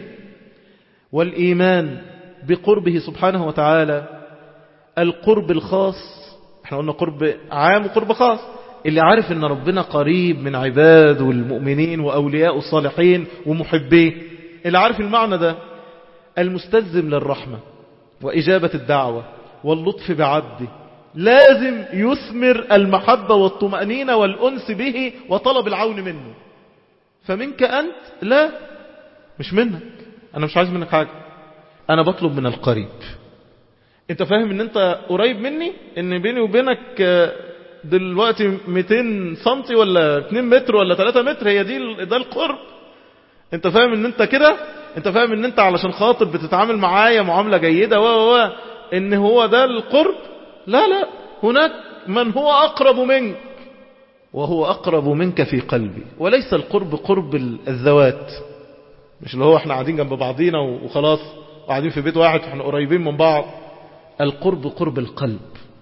والإيمان بقربه سبحانه وتعالى القرب الخاص احنا قلنا قرب عام وقرب خاص اللي عارف ان ربنا قريب من عباد والمؤمنين وأولياء الصالحين ومحبيه اللي عارف المعنى ده المستلزم للرحمة وإجابة الدعوة واللطف بعبده لازم يثمر المحبة والطمأنينة والأنس به وطلب العون منه فمنك أنت لا مش منك أنا مش عايز منك حاجة أنا بطلب من القريب أنت فاهم أن أنت قريب مني أن بيني وبينك دلوقتي 200 سنتي ولا 2 متر ولا 3 متر هي دي ده القرب أنت فاهم أن أنت كده أنت فاهم أن أنت علشان خاطر بتتعامل معايا معاملة جيدة و و ان هو ده القرب لا لا هناك من هو أقرب منك وهو أقرب منك في قلبي وليس القرب قرب الذوات مش اللي هو احنا قاعدين جنب بعضينا وخلاص قاعدين في بيت واحد فاحنا قريبين من بعض القرب قرب القلب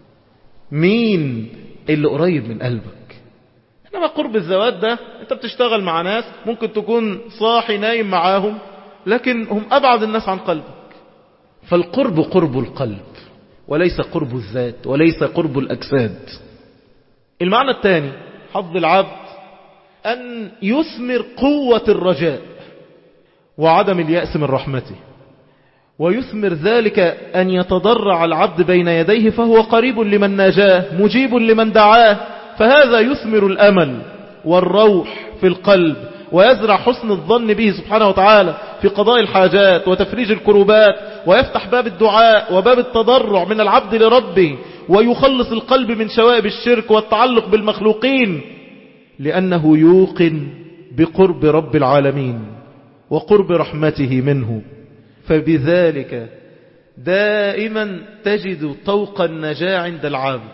مين اللي قريب من قلبك انما قرب الذوات ده انت بتشتغل مع ناس ممكن تكون صاحي نايم معاهم لكن هم ابعد الناس عن قلبك فالقرب قرب القلب وليس قرب الذات وليس قرب الاجساد المعنى الثاني حظ العبد ان يثمر قوة الرجاء وعدم اليأس من رحمته ويثمر ذلك أن يتضرع العبد بين يديه فهو قريب لمن ناجاه مجيب لمن دعاه فهذا يثمر الأمل والروح في القلب ويزرع حسن الظن به سبحانه وتعالى في قضاء الحاجات وتفريج الكروبات ويفتح باب الدعاء وباب التضرع من العبد لربه ويخلص القلب من شوائب الشرك والتعلق بالمخلوقين لأنه يوقن بقرب رب العالمين وقرب رحمته منه فبذلك دائما تجد طوق النجاة عند العابد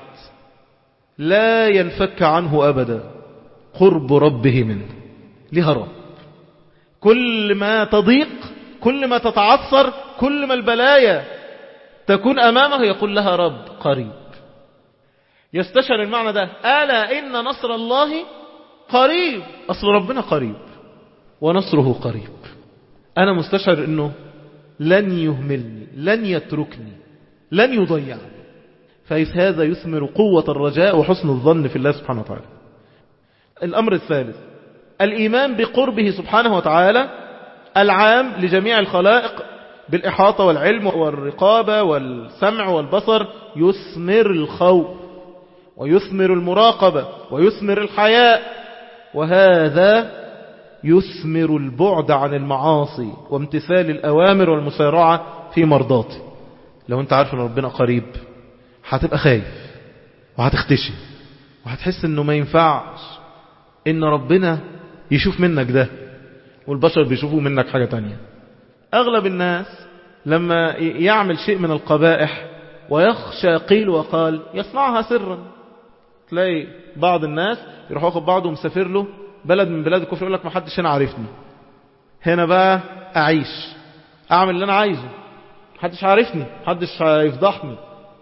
لا ينفك عنه أبدا قرب ربه منه لها رب كل ما تضيق كل ما تتعثر كل ما البلايا تكون أمامه يقول لها رب قريب يستشعر المعنى ده ألا إن نصر الله قريب أصل ربنا قريب ونصره قريب أنا مستشعر أنه لن يهملني لن يتركني لن يضيعني فإذ هذا يثمر قوة الرجاء وحسن الظن في الله سبحانه وتعالى الأمر الثالث الإيمان بقربه سبحانه وتعالى العام لجميع الخلائق بالإحاطة والعلم والرقابة والسمع والبصر يثمر الخوف ويثمر المراقبة ويثمر الحياء وهذا يثمر البعد عن المعاصي وامتثال الأوامر والمسارعة في مرضاته لو انت عارف ان ربنا قريب هتبقى خايف وهتختشي وهتحس انه ما ينفعش ان ربنا يشوف منك ده والبشر بيشوفوا منك حاجة تانية اغلب الناس لما يعمل شيء من القبائح ويخشى قيل وقال يصنعها سرا تلاقي بعض الناس يروح واخد بعضه ومسافر له بلد من بلاد الكفر يقول لك ما حدش هنا عارفني هنا بقى اعيش اعمل اللي انا عايزه محدش عارفني محدش هيفضحني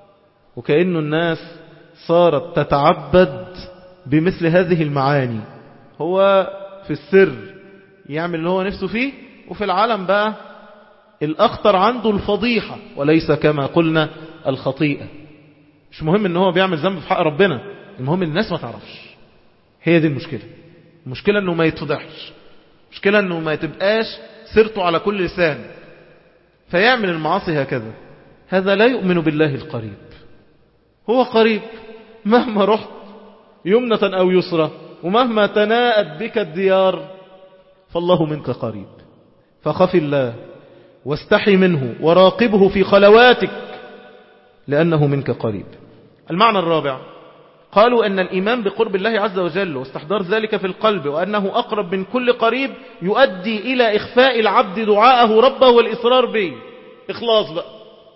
وكأنه الناس صارت تتعبد بمثل هذه المعاني هو في السر يعمل اللي هو نفسه فيه وفي العالم بقى الأخطر عنده الفضيحة وليس كما قلنا الخطيئة مش مهم ان هو بيعمل ذنب في حق ربنا المهم الناس ما تعرفش هي دي المشكلة المشكلة انه ما يتفضحش المشكلة انه ما تبقاش سيرته على كل لسان فيعمل المعاصي هكذا هذا لا يؤمن بالله القريب هو قريب مهما رحت يمنة أو يسرى ومهما تناءت بك الديار فالله منك قريب فخف الله واستحي منه وراقبه في خلواتك لأنه منك قريب المعنى الرابع قالوا أن الإيمان بقرب الله عز وجل واستحضار ذلك في القلب وأنه أقرب من كل قريب يؤدي إلى إخفاء العبد دعاءه ربه والإصرار به إخلاص بقى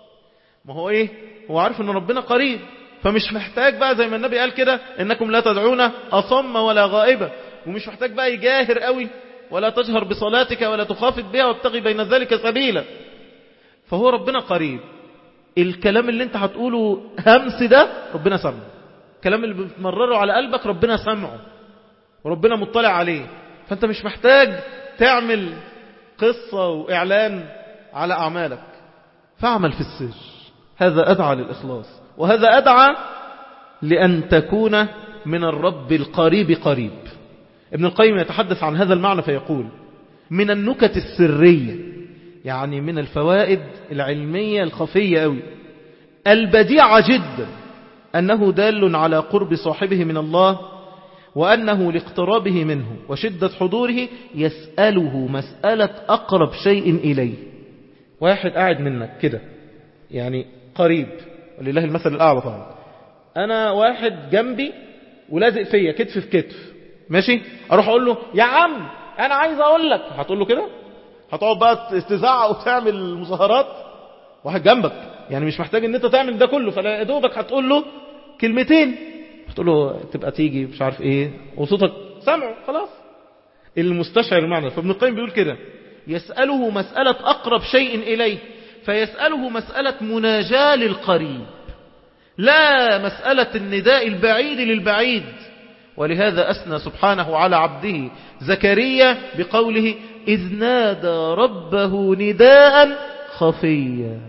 ما هو إيه هو عارف أن ربنا قريب فمش محتاج بقى زي ما النبي قال كده إنكم لا تدعون أصم ولا غائبة ومش محتاج بقى يجاهر قوي ولا تجهر بصلاتك ولا تخافت بها وابتغي بين ذلك سبيلا فهو ربنا قريب الكلام اللي انت هتقوله همس ده ربنا سمعه الكلام اللي بتمرره على قلبك ربنا سمعه وربنا مطلع عليه فانت مش محتاج تعمل قصة وإعلان على أعمالك فاعمل في السر هذا أدعى للإخلاص وهذا أدعى لأن تكون من الرب القريب قريب ابن القيم يتحدث عن هذا المعنى فيقول من النكت السرية يعني من الفوائد العلمية الخفية أوي البديعة جدا أنه دال على قرب صاحبه من الله وأنه لاقترابه منه وشدة حضوره يسأله مسألة أقرب شيء إليه واحد قاعد منك كده يعني قريب ولله المثل الأعلى طبعا أنا واحد جنبي ولازق فيا كتف في كتف ماشي أروح أقول له يا عم أنا عايز أقول لك هتقول له كده هتقعد بقى تزعق وتعمل مظاهرات واحد جنبك يعني مش محتاج ان انت تعمل ده كله فلا دوبك هتقول له كلمتين تقول له تبقى تيجي مش عارف ايه وصوتك سمعه خلاص المستشعر المعنى فابن القيم بيقول كده يسأله مسألة أقرب شيء إليه فيسأله مسألة مناجاة للقريب لا مسألة النداء البعيد للبعيد ولهذا أثنى سبحانه على عبده زكريا بقوله إذ نادى ربه نداء خفيا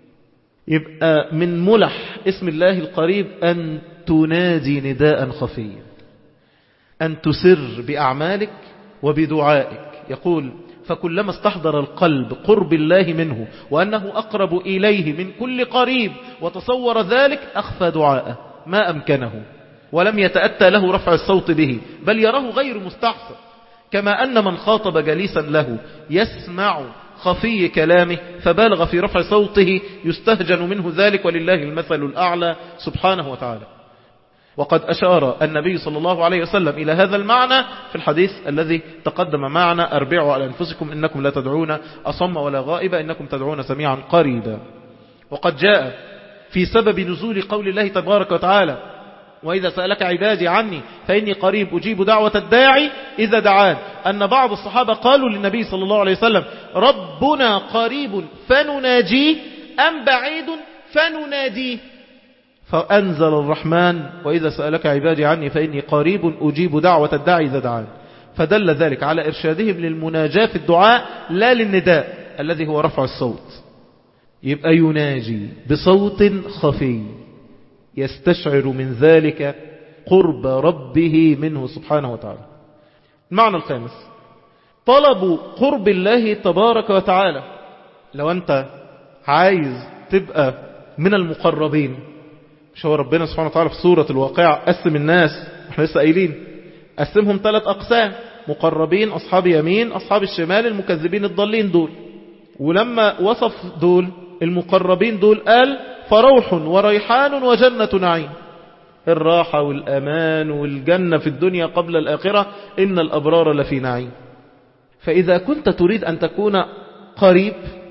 يبقى من ملح اسم الله القريب أن تنادي نداء خفيا أن تسر بأعمالك وبدعائك يقول فكلما استحضر القلب قرب الله منه وأنه أقرب إليه من كل قريب وتصور ذلك أخفى دعاءه ما أمكنه ولم يتأتى له رفع الصوت به بل يراه غير مستحسن كما أن من خاطب جليسا له يسمع خفي كلامه فبالغ في رفع صوته يستهجن منه ذلك ولله المثل الأعلى سبحانه وتعالى وقد أشار النبي صلى الله عليه وسلم إلى هذا المعنى في الحديث الذي تقدم معنا أربعوا على أنفسكم إنكم لا تدعون أصم ولا غائب إنكم تدعون سميعا قريبا وقد جاء في سبب نزول قول الله تبارك وتعالى وإذا سألك عبادي عني فإني قريب أجيب دعوة الداعي إذا دعان أن بعض الصحابة قالوا للنبي صلى الله عليه وسلم ربنا قريب فنناجيه أم بعيد فنناديه فأنزل الرحمن وإذا سألك عبادي عني فإني قريب أجيب دعوة الداعي إذا دعان فدل ذلك على إرشادهم للمناجاة في الدعاء لا للنداء الذي هو رفع الصوت يبقى يناجي بصوت خفي يستشعر من ذلك قرب ربه منه سبحانه وتعالى المعنى الخامس طلب قرب الله تبارك وتعالى لو أنت عايز تبقى من المقربين مش هو ربنا سبحانه وتعالى في سورة الواقع قسم الناس احنا لسه قايلين قسمهم ثلاث أقسام مقربين أصحاب يمين أصحاب الشمال المكذبين الضالين دول ولما وصف دول المقربين دول قال فروح وريحان وجنة نعيم الراحة والأمان والجنة في الدنيا قبل الآخرة إن الأبرار لفي نعيم فإذا كنت تريد أن تكون قريب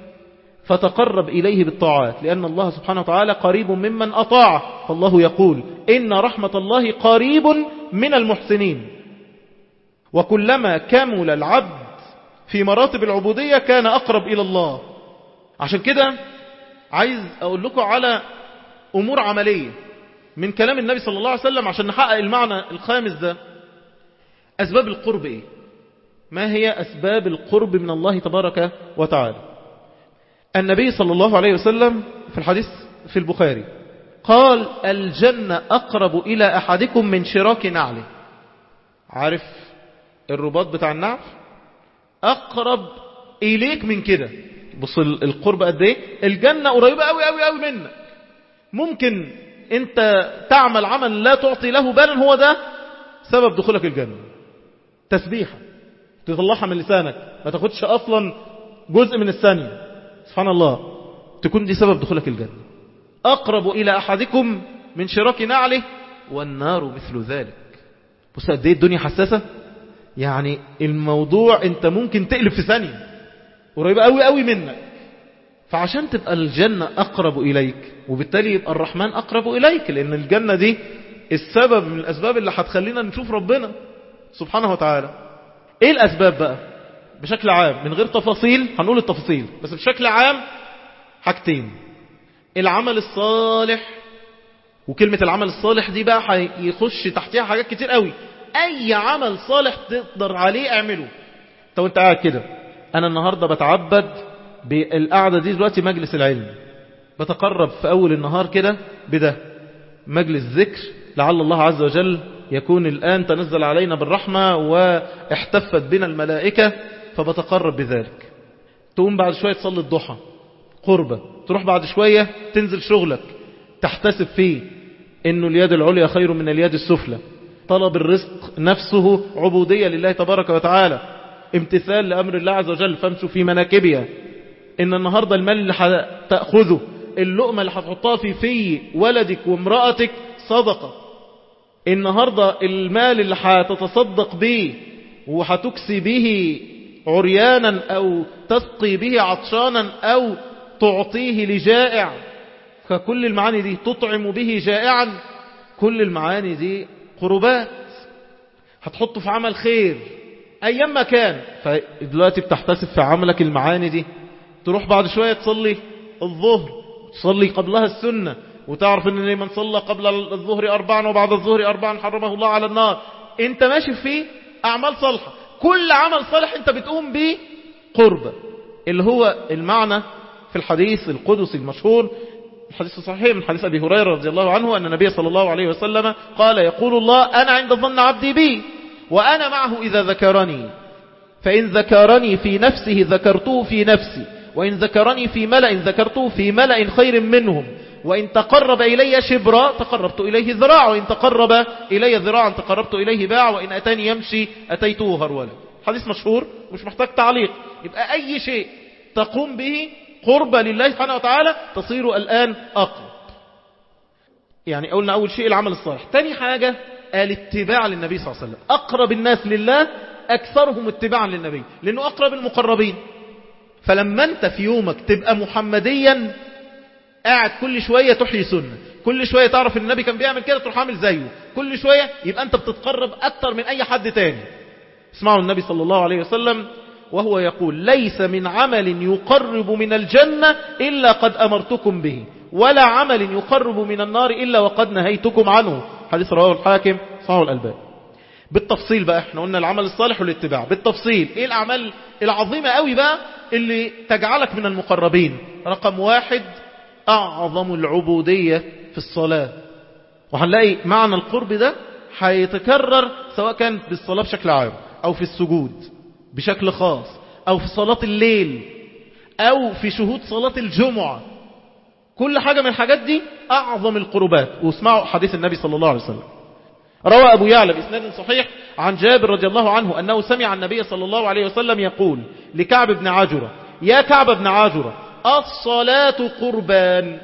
فتقرب إليه بالطاعات لأن الله سبحانه وتعالى قريب ممن أطاعه فالله يقول إن رحمة الله قريب من المحسنين وكلما كمل العبد في مراتب العبودية كان أقرب إلى الله عشان كده عايز أقول لكم على أمور عملية من كلام النبي صلى الله عليه وسلم عشان نحقق المعنى الخامس ده أسباب القرب إيه ما هي أسباب القرب من الله تبارك وتعالى النبي صلى الله عليه وسلم في الحديث في البخاري قال الجنة أقرب إلى أحدكم من شراك نعله عارف الرباط بتاع النعل أقرب إليك من كده بص القرب قد ايه الجنة قريبة قوي قوي قوي منك ممكن انت تعمل عمل لا تعطي له بالا هو ده سبب دخولك الجنة تسبيحة تطلعها من لسانك ما تاخدش اصلا جزء من الثانية سبحان الله تكون دي سبب دخولك الجنة اقرب الى احدكم من شراك نعله والنار مثل ذلك بص قد ايه الدنيا حساسة يعني الموضوع انت ممكن تقلب في ثانية قريبة قوي قوي منك فعشان تبقى الجنة أقرب إليك وبالتالي يبقى الرحمن أقرب إليك لأن الجنة دي السبب من الأسباب اللي هتخلينا نشوف ربنا سبحانه وتعالى إيه الأسباب بقى بشكل عام من غير تفاصيل هنقول التفاصيل بس بشكل عام حاجتين العمل الصالح وكلمة العمل الصالح دي بقى هيخش تحتها حاجات كتير قوي أي عمل صالح تقدر عليه اعمله انت وانت قاعد كده أنا النهاردة بتعبد بالقعدة دي دلوقتي مجلس العلم بتقرب في أول النهار كده بده مجلس ذكر لعل الله عز وجل يكون الآن تنزل علينا بالرحمة واحتفت بنا الملائكة فبتقرب بذلك تقوم بعد شوية تصلي الضحى قربة تروح بعد شوية تنزل شغلك تحتسب فيه انه اليد العليا خير من اليد السفلى طلب الرزق نفسه عبودية لله تبارك وتعالى امتثال لأمر الله عز وجل فامشوا في مناكبها إن النهاردة المال اللي هتأخذه اللقمة اللي هتحطها في في ولدك وامرأتك صدقة النهاردة المال اللي هتتصدق به وهتكسي به عريانا أو تسقي به عطشانا أو تعطيه لجائع فكل المعاني دي تطعم به جائعا كل المعاني دي قربات هتحطه في عمل خير أيام ما كان فدلوقتي بتحتسب في عملك المعاني دي تروح بعد شوية تصلي الظهر تصلي قبلها السنة وتعرف ان من صلى قبل الظهر أربعا وبعد الظهر أربعا حرمه الله على النار انت ماشي في أعمال صالحة كل عمل صالح انت بتقوم به قربة اللي هو المعنى في الحديث القدسي المشهور الحديث الصحيح من حديث أبي هريرة رضي الله عنه أن النبي صلى الله عليه وسلم قال يقول الله أنا عند ظن عبدي بي وأنا معه إذا ذكرني فإن ذكرني في نفسه ذكرته في نفسي وإن ذكرني في ملأ ذكرته في ملأ خير منهم وإن تقرب إلي شبرا تقربت إليه ذراع وإن تقرب إلي ذراعا تقربت إليه باع وإن أتاني يمشي أتيته هرولا حديث مشهور مش محتاج تعليق يبقى أي شيء تقوم به قرب لله سبحانه وتعالى تصير الآن أقرب يعني قلنا أول شيء العمل الصالح تاني حاجة الاتباع للنبي صلى الله عليه وسلم أقرب الناس لله أكثرهم اتباعا للنبي لأنه أقرب المقربين فلما أنت في يومك تبقى محمديا قاعد كل شوية تحيي سنة كل شوية تعرف ان النبي كان بيعمل كده تروح عامل زيه كل شوية يبقى أنت بتتقرب أكثر من أي حد تاني اسمعوا النبي صلى الله عليه وسلم وهو يقول ليس من عمل يقرب من الجنة إلا قد أمرتكم به ولا عمل يقرب من النار إلا وقد نهيتكم عنه حديث رواه الحاكم صحيح الألبان بالتفصيل بقى احنا قلنا العمل الصالح والاتباع بالتفصيل ايه الأعمال العظيمة قوي بقى اللي تجعلك من المقربين رقم واحد أعظم العبودية في الصلاة وهنلاقي معنى القرب ده هيتكرر سواء كان بالصلاة بشكل عام أو في السجود بشكل خاص أو في صلاة الليل أو في شهود صلاة الجمعة كل حاجة من الحاجات دي أعظم القربات واسمعوا حديث النبي صلى الله عليه وسلم روى أبو يعلى بإسناد صحيح عن جابر رضي الله عنه أنه سمع النبي صلى الله عليه وسلم يقول لكعب بن عجرة يا كعب بن عجرة الصلاة قربان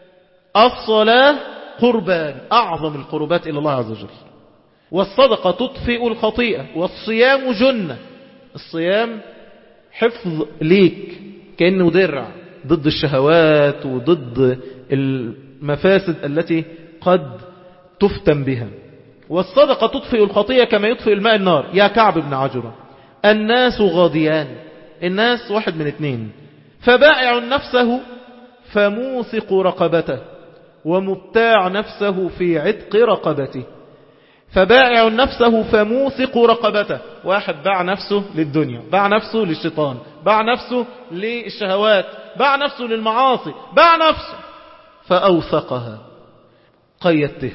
الصلاة قربان أعظم القربات إلى الله عز وجل والصدقة تطفئ الخطيئة والصيام جنة الصيام حفظ ليك كأنه درع ضد الشهوات وضد المفاسد التي قد تفتن بها والصدقة تطفئ الخطيئة كما يطفئ الماء النار يا كعب بن عجرة الناس غاديان الناس واحد من اثنين فبائع نفسه فموثق رقبته ومبتاع نفسه في عتق رقبته فبائع نفسه فموثق رقبته واحد باع نفسه للدنيا باع نفسه للشيطان باع نفسه للشهوات باع نفسه للمعاصي باع نفسه فأوثقها قيدته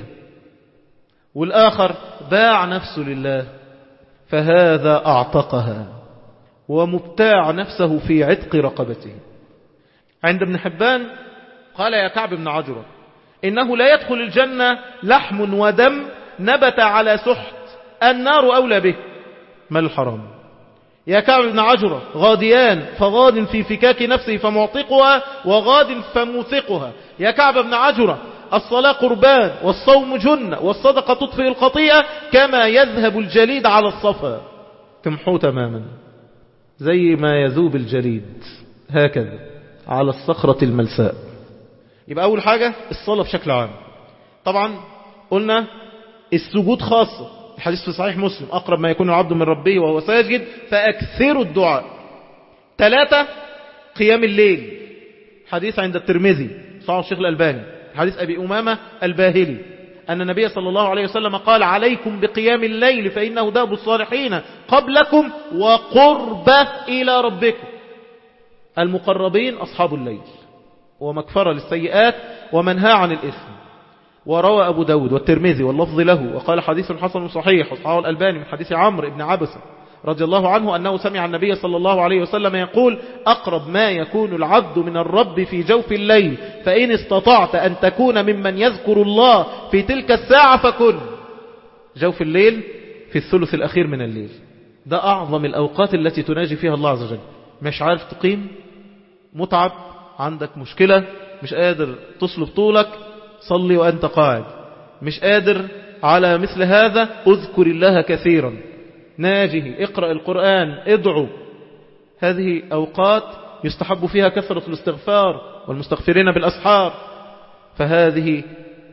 والآخر باع نفسه لله فهذا أعتقها ومبتاع نفسه في عتق رقبته عند ابن حبان قال يا كعب بن عجرة إنه لا يدخل الجنة لحم ودم نبت على سحت النار أولى به ما الحرام يا كعب بن عجرة غاديان فغاد في فكاك نفسه فمعتقها وغاد فموثقها يا كعب بن عجرة الصلاة قربان والصوم جنة والصدقة تطفئ الخطيئة كما يذهب الجليد على الصفا تمحو تماما زي ما يذوب الجليد هكذا على الصخرة الملساء يبقى أول حاجة الصلاة بشكل عام طبعا قلنا السجود خاصة الحديث في صحيح مسلم أقرب ما يكون العبد من ربه وهو ساجد فأكثروا الدعاء ثلاثة قيام الليل حديث عند الترمذي صحيح الشيخ الألباني حديث أبي أمامة الباهلي أن النبي صلى الله عليه وسلم قال عليكم بقيام الليل فإنه داب الصالحين قبلكم وقربة إلى ربكم المقربين أصحاب الليل ومكفرة للسيئات ومنهى عن الإثم وروى أبو داود والترمذي واللفظ له وقال حديث حسن صحيح وصحاه الألباني من حديث عمرو بن عبسة رضي الله عنه أنه سمع النبي صلى الله عليه وسلم يقول أقرب ما يكون العبد من الرب في جوف الليل فإن استطعت أن تكون ممن يذكر الله في تلك الساعة فكن جوف الليل في الثلث الأخير من الليل ده أعظم الأوقات التي تناجي فيها الله عز وجل مش عارف تقيم متعب عندك مشكلة مش قادر تصلب طولك صلي وأنت قاعد مش قادر على مثل هذا اذكر الله كثيرا ناجه اقرأ القرآن ادعو هذه أوقات يستحب فيها كثرة الاستغفار والمستغفرين بالأسحار فهذه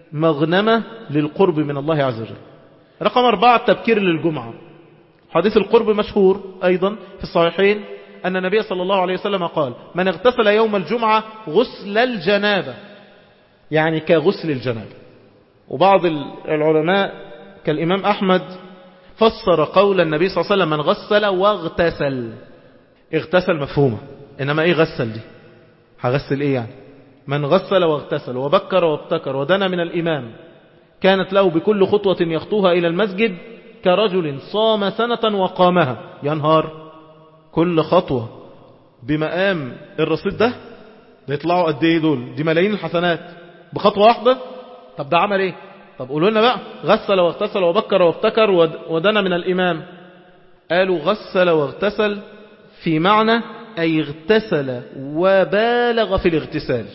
مغنمة للقرب من الله عز وجل رقم أربعة التبكير للجمعة حديث القرب مشهور أيضا في الصحيحين أن النبي صلى الله عليه وسلم قال من اغتسل يوم الجمعة غسل الجنابة يعني كغسل الجنابة وبعض العلماء كالإمام أحمد فسر قول النبي صلى الله عليه وسلم من غسل واغتسل اغتسل مفهومة إنما إيه غسل دي هغسل إيه يعني من غسل واغتسل وبكر وابتكر ودنا من الإمام كانت له بكل خطوة يخطوها إلى المسجد كرجل صام سنة وقامها ينهار كل خطوة بمقام الرصيد ده بيطلعوا قد ايه دول دي ملايين الحسنات بخطوة واحدة طب ده عمل ايه طب قولوا لنا بقى غسل واغتسل وبكر وابتكر ودنا من الإمام قالوا غسل واغتسل في معنى أي اغتسل وبالغ في الاغتسال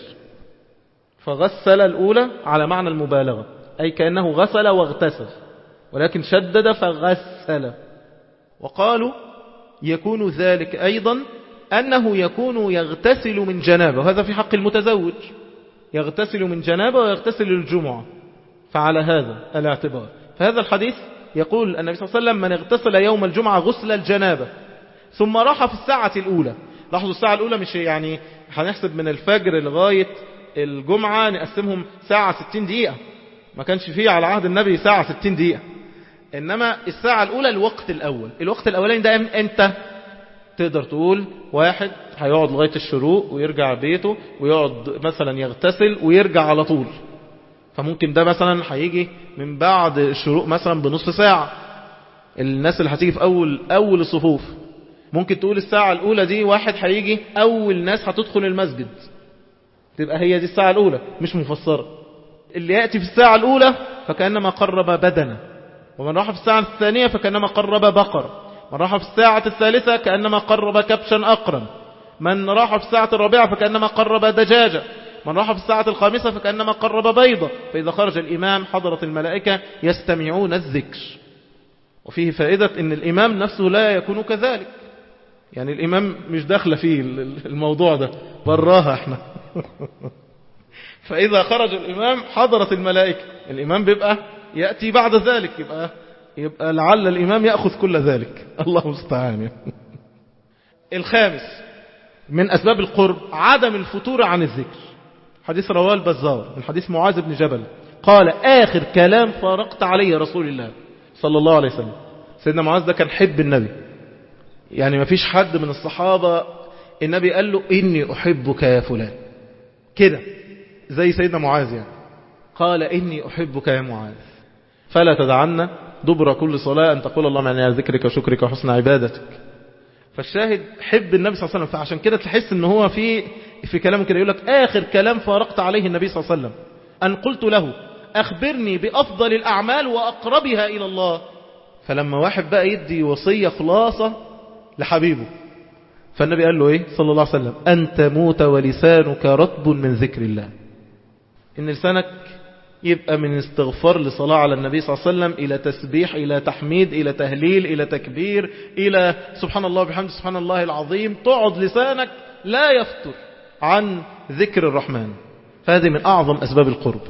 فغسل الأولى على معنى المبالغة أي كأنه غسل واغتسل ولكن شدد فغسل وقالوا يكون ذلك أيضا أنه يكون يغتسل من جنابه وهذا في حق المتزوج يغتسل من جنابه ويغتسل الجمعة فعلى هذا الاعتبار فهذا الحديث يقول النبي صلى الله عليه وسلم من اغتسل يوم الجمعة غسل الجنابة ثم راح في الساعة الأولى لاحظوا الساعة الأولى مش يعني هنحسب من الفجر لغاية الجمعة نقسمهم ساعة 60 دقيقة ما كانش فيه على عهد النبي ساعة 60 دقيقة إنما الساعة الأولى الوقت الأول الوقت الأولاني ده أنت تقدر تقول واحد هيقعد لغاية الشروق ويرجع بيته ويقعد مثلا يغتسل ويرجع على طول فممكن ده مثلا هيجي من بعد الشروق مثلا بنصف ساعة الناس اللي هتيجي في أول, أول الصفوف ممكن تقول الساعة الأولى دي واحد هيجي أول ناس هتدخل المسجد تبقى هي دي الساعة الأولى مش مفسرة اللي يأتي في الساعة الأولى فكأنما قرب بدنه ومن راح في الساعة الثانية فكأنما قرب بقر من راح في الساعة الثالثة كأنما قرب كبشا أقرا من راح في الساعة الرابعة فكأنما قرب دجاجة من راح في الساعة الخامسة فكأنما قرب بيضة فإذا خرج الإمام حضرت الملائكة يستمعون الذكر وفيه فائدة أن الإمام نفسه لا يكون كذلك يعني الإمام مش داخل فيه الموضوع ده براها احنا فإذا خرج الإمام حضرت الملائكة الإمام بيبقى يأتي بعد ذلك يبقى يبقى لعل الإمام يأخذ كل ذلك الله مستعان الخامس من أسباب القرب عدم الفتور عن الذكر حديث رواه البزار من حديث معاذ بن جبل قال آخر كلام فارقت عليه رسول الله صلى الله عليه وسلم سيدنا معاذ ده كان حب النبي يعني ما فيش حد من الصحابة النبي قال له إني أحبك يا فلان كده زي سيدنا معاذ يعني قال إني أحبك يا معاذ فلا تدعنا دبر كل صلاة أن تقول اللهم يعني ذكرك وشكرك وحسن عبادتك فالشاهد حب النبي صلى الله عليه وسلم فعشان كده تحس ان هو في في كلامه كده يقول لك آخر كلام فارقت عليه النبي صلى الله عليه وسلم أن قلت له أخبرني بأفضل الأعمال وأقربها إلى الله فلما واحد بقى يدي وصية خلاصة لحبيبه فالنبي قال له إيه صلى الله عليه وسلم أن تموت ولسانك رطب من ذكر الله إن لسانك يبقى من استغفار لصلاة على النبي صلى الله عليه وسلم إلى تسبيح إلى تحميد إلى تهليل إلى تكبير إلى سبحان الله بحمد سبحان الله العظيم تقعد لسانك لا يفتر عن ذكر الرحمن فهذه من أعظم أسباب القرب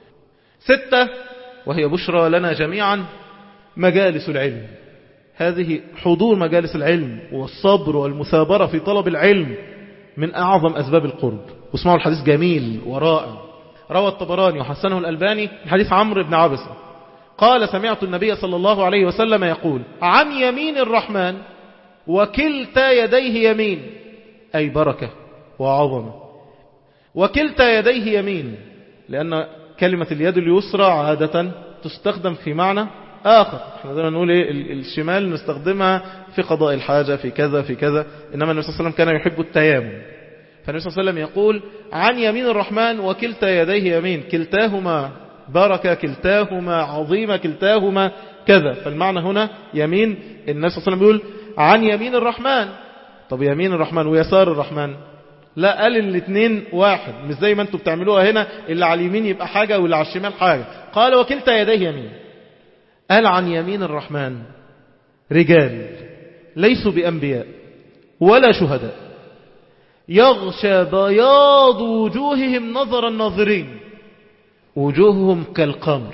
ستة وهي بشرى لنا جميعا مجالس العلم هذه حضور مجالس العلم والصبر والمثابرة في طلب العلم من أعظم أسباب القرب واسمعوا الحديث جميل ورائع روى الطبراني وحسنه الألباني حديث عمرو بن عبسة قال سمعت النبي صلى الله عليه وسلم يقول عن يمين الرحمن وكلتا يديه يمين أي بركة وعظمة وكلتا يديه يمين لأن كلمة اليد اليسرى عادة تستخدم في معنى آخر احنا دائما نقول ايه الشمال نستخدمها في قضاء الحاجة في كذا في كذا إنما النبي صلى الله عليه وسلم كان يحب التيامن فالنبي صلى الله عليه وسلم يقول عن يمين الرحمن وكلتا يديه يمين كلتاهما بركة كلتاهما عظيمة كلتاهما كذا فالمعنى هنا يمين النبي صلى الله عليه وسلم يقول عن يمين الرحمن طب يمين الرحمن ويسار الرحمن لا قال الاثنين واحد مش زي ما انتم بتعملوها هنا اللي على اليمين يبقى حاجة واللي على الشمال حاجة قال وكلتا يديه يمين قال عن يمين الرحمن رجال ليسوا بأنبياء ولا شهداء يغشى بياض وجوههم نظر الناظرين وجوههم كالقمر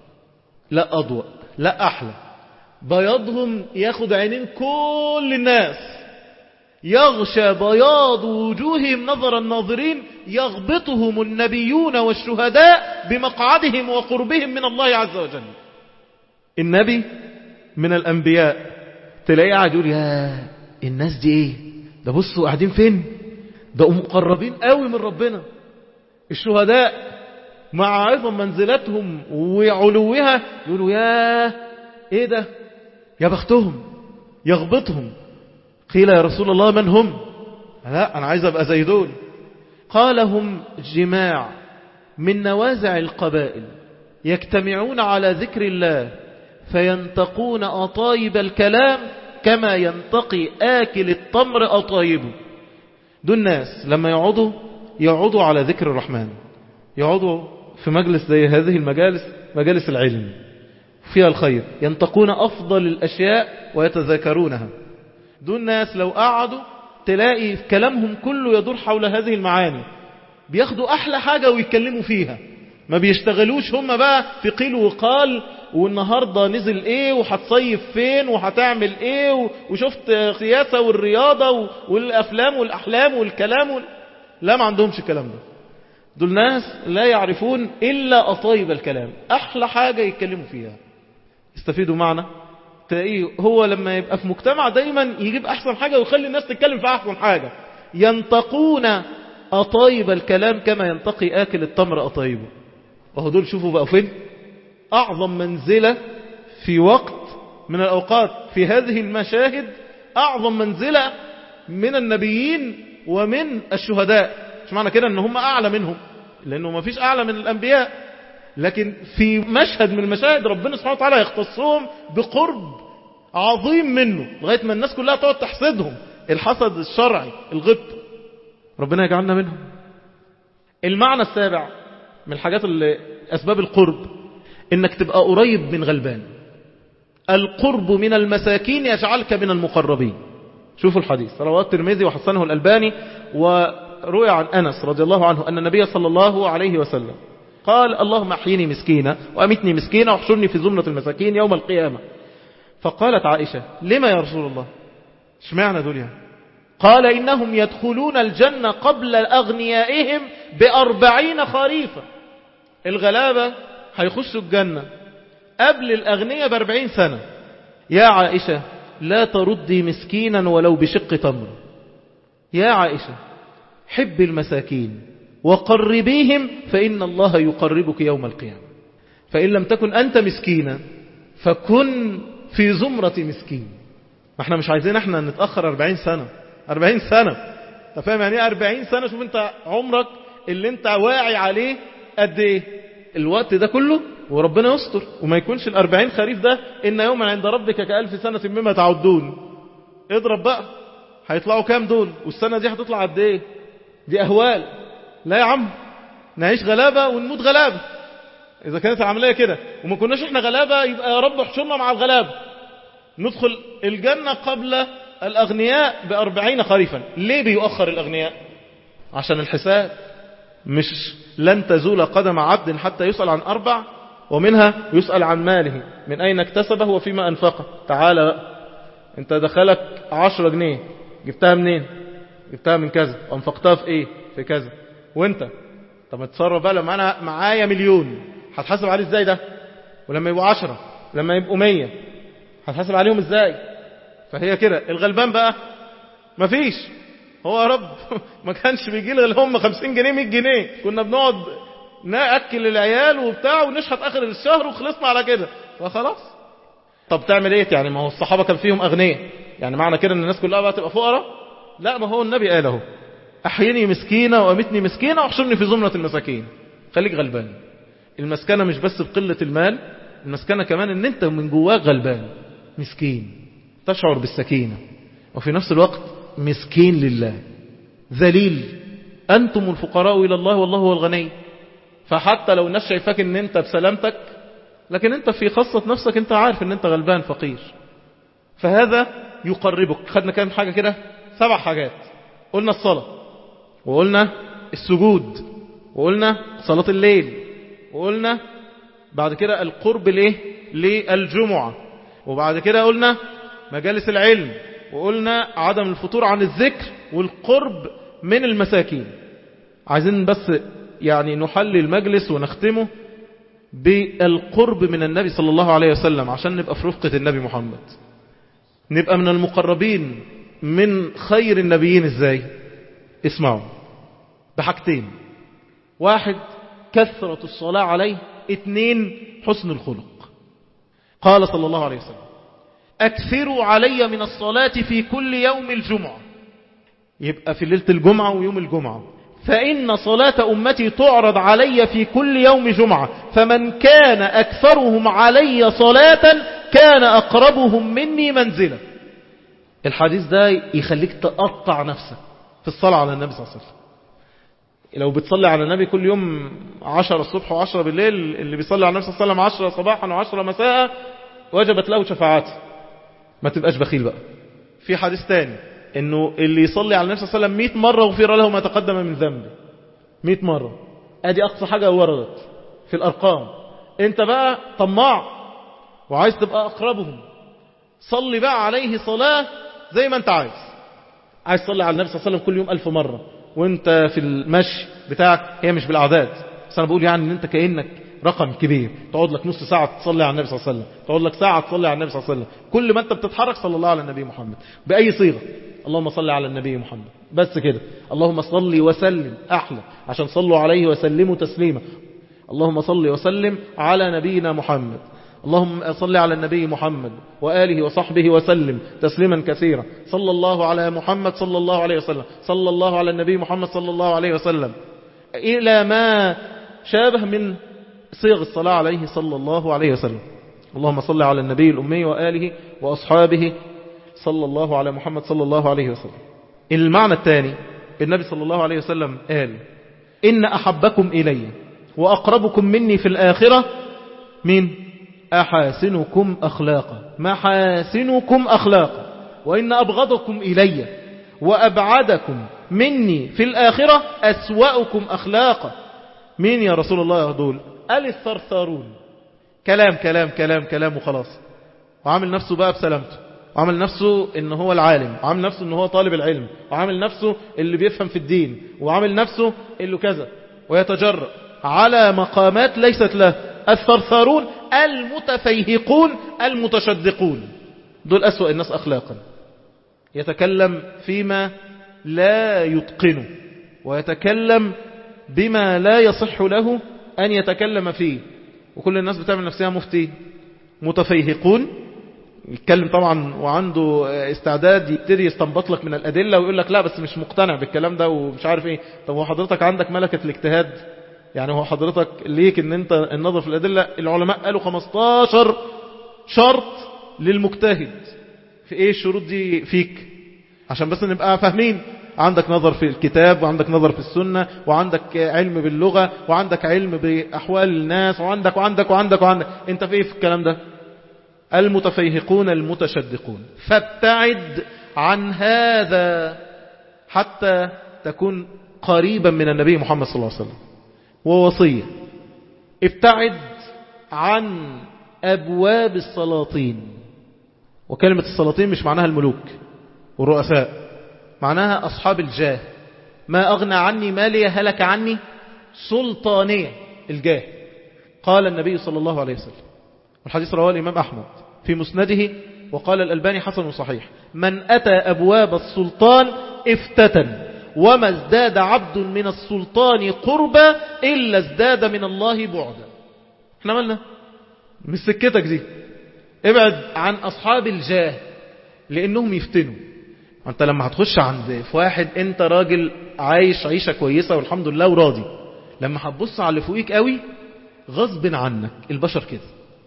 لا أضوء لا أحلى بياضهم ياخد عينين كل الناس يغشى بياض وجوههم نظر الناظرين يغبطهم النبيون والشهداء بمقعدهم وقربهم من الله عز وجل النبي من الأنبياء تلاقيه قاعد يقول يا الناس دي ايه ده بصوا قاعدين فين ده مقربين قوي من ربنا الشهداء مع عظم منزلتهم وعلوها يقولوا يا ايه ده يا بختهم يغبطهم قيل يا رسول الله من هم لا انا عايز ابقى زي دول قال هم جماع من نوازع القبائل يجتمعون على ذكر الله فينتقون أطايب الكلام كما ينتقي آكل التمر أطايبه دول الناس لما يقعدوا يقعدوا على ذكر الرحمن يقعدوا في مجلس زي هذه المجالس مجالس العلم فيها الخير ينتقون أفضل الأشياء ويتذاكرونها دول الناس لو قعدوا تلاقي في كلامهم كله يدور حول هذه المعاني بياخدوا أحلى حاجة ويتكلموا فيها ما بيشتغلوش هم بقى في قيل وقال والنهاردة نزل ايه وهتصيف فين وهتعمل ايه وشفت سياسة والرياضة والافلام والاحلام والكلام وال... لا ما عندهمش الكلام ده دول ناس لا يعرفون الا اطايب الكلام احلى حاجة يتكلموا فيها استفيدوا معنا تلاقيه هو لما يبقى في مجتمع دايما يجيب احسن حاجة ويخلي الناس تتكلم في احسن حاجة ينتقون اطايب الكلام كما ينتقي اكل التمر اطايبه وهو دول شوفوا بقوا فين أعظم منزلة في وقت من الأوقات في هذه المشاهد أعظم منزلة من النبيين ومن الشهداء مش معنى كده ان هم أعلى منهم لأنه ما فيش أعلى من الأنبياء لكن في مشهد من المشاهد ربنا سبحانه وتعالى يختصهم بقرب عظيم منه لغاية ما الناس كلها تقعد تحسدهم الحسد الشرعي الغبط ربنا يجعلنا منهم المعنى السابع من الحاجات اللي أسباب القرب إنك تبقى قريب من غلبان القرب من المساكين يجعلك من المقربين شوفوا الحديث رواه الترمذي وحسنه الألباني وروي عن أنس رضي الله عنه أن النبي صلى الله عليه وسلم قال اللهم احيني مسكينة وأمتني مسكينة واحشرني في زمرة المساكين يوم القيامة فقالت عائشة لما يا رسول الله اشمعنى دول يعني قال إنهم يدخلون الجنة قبل أغنيائهم بأربعين خريفا الغلابة هيخشوا الجنة قبل الأغنياء بأربعين سنة يا عائشة لا تردي مسكينا ولو بشق تمر يا عائشة حب المساكين وقربيهم فإن الله يقربك يوم القيامة فإن لم تكن أنت مسكينا فكن في زمرة مسكين ما احنا مش عايزين احنا نتأخر 40 سنة 40 سنة انت فاهم يعني ايه 40 سنة شوف انت عمرك اللي انت واعي عليه قد ايه الوقت ده كله وربنا يستر وما يكونش الأربعين خريف ده إن يوما عند ربك كألف سنة مما تعدون اضرب بقى هيطلعوا كام دول والسنة دي هتطلع قد ايه دي أهوال لا يا عم نعيش غلابة ونموت غلابة إذا كانت العملية كده وما كناش احنا غلابة يبقى يا رب احشرنا مع الغلابة ندخل الجنة قبل الأغنياء بأربعين خريفا ليه بيؤخر الأغنياء عشان الحساب مش لن تزول قدم عبد حتى يسأل عن أربع ومنها يسأل عن ماله من أين اكتسبه وفيما أنفقه تعالى بقى انت دخلك عشرة جنيه جبتها منين جبتها من كذا وانفقتها في ايه في كذا وانت طب اتصرف بقى لما انا معايا مليون هتحاسب عليه ازاي ده ولما يبقوا عشرة لما يبقوا مية هتحاسب عليهم ازاي فهي كده الغلبان بقى مفيش هو يا رب ما كانش بيجي لي غير هم 50 جنيه 100 جنيه كنا بنقعد ناكل العيال وبتاع ونشحت اخر الشهر وخلصنا على كده فخلاص طب تعمل ايه يعني ما هو الصحابه كان فيهم اغنياء يعني معنى كده ان الناس كلها بقى تبقى فقراء لا ما هو النبي قال اهو احيني مسكينه وامتني مسكينه واحشرني في زمره المساكين خليك غلبان المسكنه مش بس بقله المال المسكنه كمان ان انت من جواك غلبان مسكين تشعر بالسكينه وفي نفس الوقت مسكين لله ذليل أنتم الفقراء إلى الله والله هو الغني فحتى لو الناس شايفاك ان انت بسلامتك لكن انت في خاصة نفسك انت عارف ان انت غلبان فقير فهذا يقربك خدنا كام حاجة كده سبع حاجات قلنا الصلاة وقلنا السجود وقلنا صلاة الليل وقلنا بعد كده القرب ليه للجمعة وبعد كده قلنا مجالس العلم وقلنا عدم الفطور عن الذكر والقرب من المساكين عايزين بس يعني نحلي المجلس ونختمه بالقرب من النبي صلى الله عليه وسلم عشان نبقى في رفقة النبي محمد نبقى من المقربين من خير النبيين ازاي اسمعوا بحاجتين واحد كثرة الصلاة عليه اثنين حسن الخلق قال صلى الله عليه وسلم أكثروا علي من الصلاة في كل يوم الجمعة يبقى في ليلة الجمعة ويوم الجمعة فإن صلاة أمتي تعرض علي في كل يوم جمعة فمن كان أكثرهم علي صلاة كان أقربهم مني منزلة الحديث ده يخليك تقطع نفسك في الصلاة على النبي صلى الله عليه وسلم لو بتصلي على النبي كل يوم عشرة الصبح وعشرة بالليل اللي بيصلي على النبي صلى الله عليه وسلم عشرة صباحا وعشرة مساء وجبت له شفاعته ما تبقاش بخيل بقى في حديث تاني انه اللي يصلي على النبي صلى الله عليه وسلم 100 مرة غفر له ما تقدم من ذنبه 100 مرة ادي اقصى حاجة وردت في الارقام انت بقى طماع وعايز تبقى اقربهم صلي بقى عليه صلاة زي ما انت عايز عايز تصلي على النبي صلى الله عليه وسلم كل يوم ألف مرة وانت في المشي بتاعك هي مش بالأعداد بس انا بقول يعني ان انت كأنك رقم كبير تقعد لك نص ساعة تصلي على النبي صلى الله عليه وسلم تقعد لك ساعة تصلي على النبي صلى الله عليه وسلم كل ما انت بتتحرك صلى الله على النبي محمد بأي صيغة اللهم صل على النبي محمد بس كده اللهم صل وسلم أحلى عشان صلوا عليه وسلموا تسليما اللهم صل وسلم على نبينا محمد اللهم صل على النبي محمد وآله وصحبه وسلم تسليما كثيرا صلى الله على محمد صلى الله عليه وسلم صلى الله على النبي محمد صلى الله عليه وسلم إلى ما شابه من صيغ الصلاة عليه صلى الله عليه وسلم اللهم صل على النبي الأمي وآله وأصحابه صلى الله على محمد صلى الله عليه وسلم المعنى الثاني النبي صلى الله عليه وسلم قال إن أحبكم إلي وأقربكم مني في الآخرة من أحاسنكم أخلاقا محاسنكم أخلاقا وإن أبغضكم إلي وأبعدكم مني في الآخرة أسوأكم أخلاقا مين يا رسول الله دول قال الثرثارون كلام كلام كلام كلام وخلاص وعامل نفسه بقى بسلامته وعامل نفسه ان هو العالم وعامل نفسه ان هو طالب العلم وعامل نفسه اللي بيفهم في الدين وعامل نفسه اللي كذا ويتجرأ على مقامات ليست له الثرثارون المتفيهقون المتشدقون دول أسوأ الناس أخلاقا يتكلم فيما لا يتقنه ويتكلم بما لا يصح له أن يتكلم فيه وكل الناس بتعمل نفسها مفتي متفيهقون يتكلم طبعا وعنده استعداد يبتدي يستنبط لك من الأدلة ويقول لك لا بس مش مقتنع بالكلام ده ومش عارف ايه طب هو حضرتك عندك ملكة الاجتهاد يعني هو حضرتك ليك ان انت النظر في الأدلة العلماء قالوا 15 شرط للمجتهد في ايه الشروط دي فيك عشان بس نبقى فاهمين عندك نظر في الكتاب وعندك نظر في السنة وعندك علم باللغة وعندك علم بأحوال الناس وعندك وعندك وعندك وعندك انت في ايه في الكلام ده المتفيهقون المتشدقون فابتعد عن هذا حتى تكون قريبا من النبي محمد صلى الله عليه وسلم ووصية ابتعد عن أبواب السلاطين وكلمة السلاطين مش معناها الملوك والرؤساء معناها أصحاب الجاه ما أغنى عني مالي هلك عني سلطانية الجاه قال النبي صلى الله عليه وسلم والحديث رواه الإمام أحمد في مسنده وقال الألباني حسن صحيح من أتى أبواب السلطان افتتن وما ازداد عبد من السلطان قربا إلا ازداد من الله بعدا احنا مالنا مش سكتك دي ابعد عن أصحاب الجاه لأنهم يفتنوا انت لما هتخش عند في واحد انت راجل عايش عيشة كويسة والحمد لله وراضي لما هتبص على اللي فوقيك قوي غصب عنك البشر كده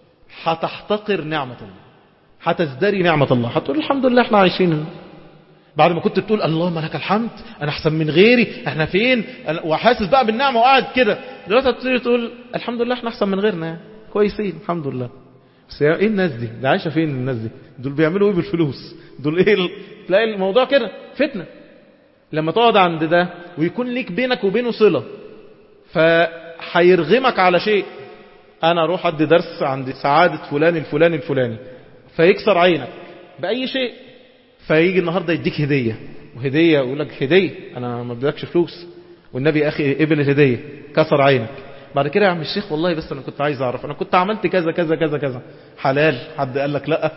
هتحتقر نعمة الله هتزدري نعمة الله هتقول الحمد لله احنا عايشين بعد ما كنت بتقول اللهم لك الحمد انا احسن من غيري احنا فين وحاسس بقى بالنعمة وقاعد كده دلوقتي هتبتدي تقول الحمد لله احنا احسن من غيرنا كويسين الحمد لله بس ايه الناس دي ده عايشة فين الناس دي دول بيعملوا ايه بالفلوس دول ايه ال... تلاقي الموضوع كده فتنة لما تقعد عند ده ويكون ليك بينك وبينه صلة فهيرغمك على شيء انا اروح ادي درس عند سعادة فلان الفلاني الفلاني فيكسر عينك بأي شيء فيجي النهاردة يديك هدية وهدية يقول لك هدية انا ما بدكش فلوس والنبي اخي قبل الهدية كسر عينك بعد كده يا عم الشيخ والله بس انا كنت عايز اعرف انا كنت عملت كذا كذا كذا كذا حلال حد قال لك لا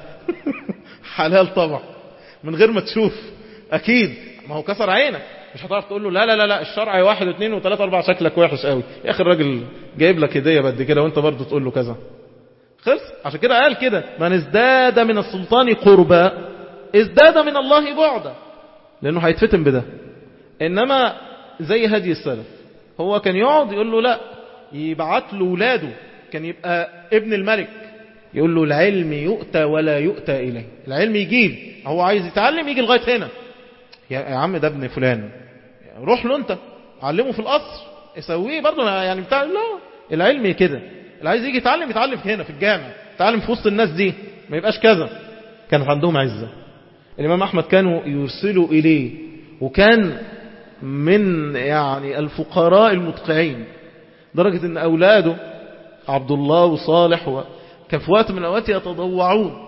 حلال طبعا من غير ما تشوف اكيد ما هو كسر عينك مش هتعرف تقول له لا لا لا لا الشرع واحد واثنين وثلاثة اربعة شكلك وحش قوي يا اخي الراجل جايب لك هدية بعد كده وانت برضه تقول له كذا خلص عشان كده قال كده من ازداد من السلطان قربا ازداد من الله بعدا لانه هيتفتن بده انما زي هدي السلف هو كان يقعد يقول له لا يبعت له ولاده كان يبقى ابن الملك يقول له العلم يؤتى ولا يؤتى إليه العلم يجيب هو عايز يتعلم يجي لغاية هنا يا عم ده ابن فلان روح له انت علمه في القصر يسويه برضه يعني بتاع لا العلم كده اللي عايز يجي يتعلم يتعلم هنا في الجامع يتعلم في وسط الناس دي ما يبقاش كذا كانت عندهم عزة الإمام أحمد كانوا يرسلوا إليه وكان من يعني الفقراء المتقعين درجة ان اولاده عبد الله وصالح وكان في وقت من الاوقات يتضوعون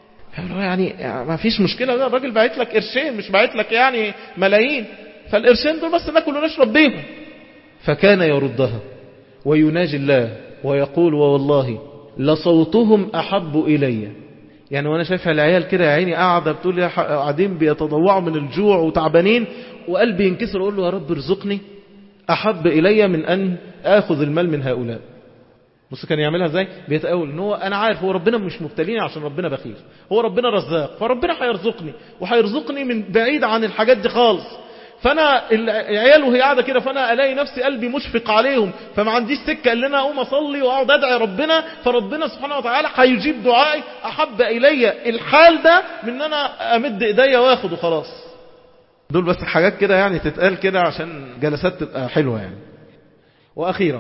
يعني ما فيش مشكلة ده الراجل باعت لك قرشين مش باعت لك يعني ملايين فالقرشين دول بس ناكل ونشرب بيهم فكان يردها ويناجي الله ويقول والله لصوتهم احب الي يعني وانا شايف العيال كده يا عيني قاعده بتقول لي قاعدين بيتضوعوا من الجوع وتعبانين وقلبي ينكسر اقول له يا رب ارزقني أحب إلي من أن آخذ المال من هؤلاء بص كان يعملها ازاي بيتقول ان هو انا عارف هو ربنا مش مبتليني عشان ربنا بخيل هو ربنا رزاق فربنا هيرزقني وهيرزقني من بعيد عن الحاجات دي خالص فانا العيال وهي قاعده كده فانا الاقي نفسي قلبي مشفق عليهم فما عنديش سكه ان انا اقوم اصلي واقعد ادعي ربنا فربنا سبحانه وتعالى هيجيب دعائي احب الي الحال ده من ان انا امد ايديا واخد وخلاص دول بس حاجات كده يعني تتقال كده عشان جلسات تبقى حلوة يعني وأخيرا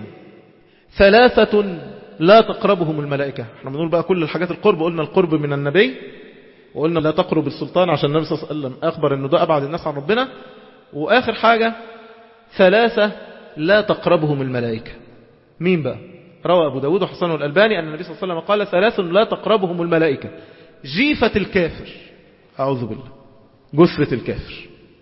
ثلاثة لا تقربهم الملائكة احنا بنقول بقى كل الحاجات القرب قلنا القرب من النبي وقلنا لا تقرب السلطان عشان النبي صلى الله عليه وسلم أخبر أنه ده أبعد الناس عن ربنا وآخر حاجة ثلاثة لا تقربهم الملائكة مين بقى روى أبو داود وحسن الألباني أن النبي صلى الله عليه وسلم قال ثلاث لا تقربهم الملائكة جيفة الكافر أعوذ بالله جثة الكافر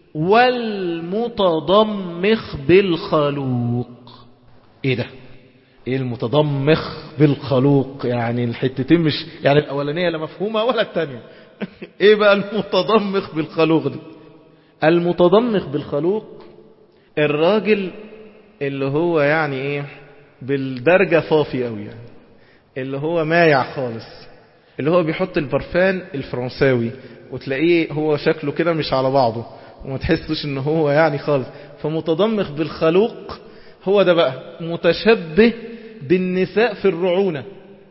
والمتضمخ بالخلوق ايه ده ايه المتضمخ بالخلوق يعني الحتتين مش يعني الاولانية لا مفهومة ولا التانية ايه بقى المتضمخ بالخلوق دي المتضمخ بالخلوق الراجل اللي هو يعني ايه بالدرجة فافي قوي يعني اللي هو مايع خالص اللي هو بيحط البرفان الفرنساوي وتلاقيه هو شكله كده مش على بعضه وما تحسش ان هو يعني خالص فمتضمخ بالخلوق هو ده بقى متشبه بالنساء في الرعونة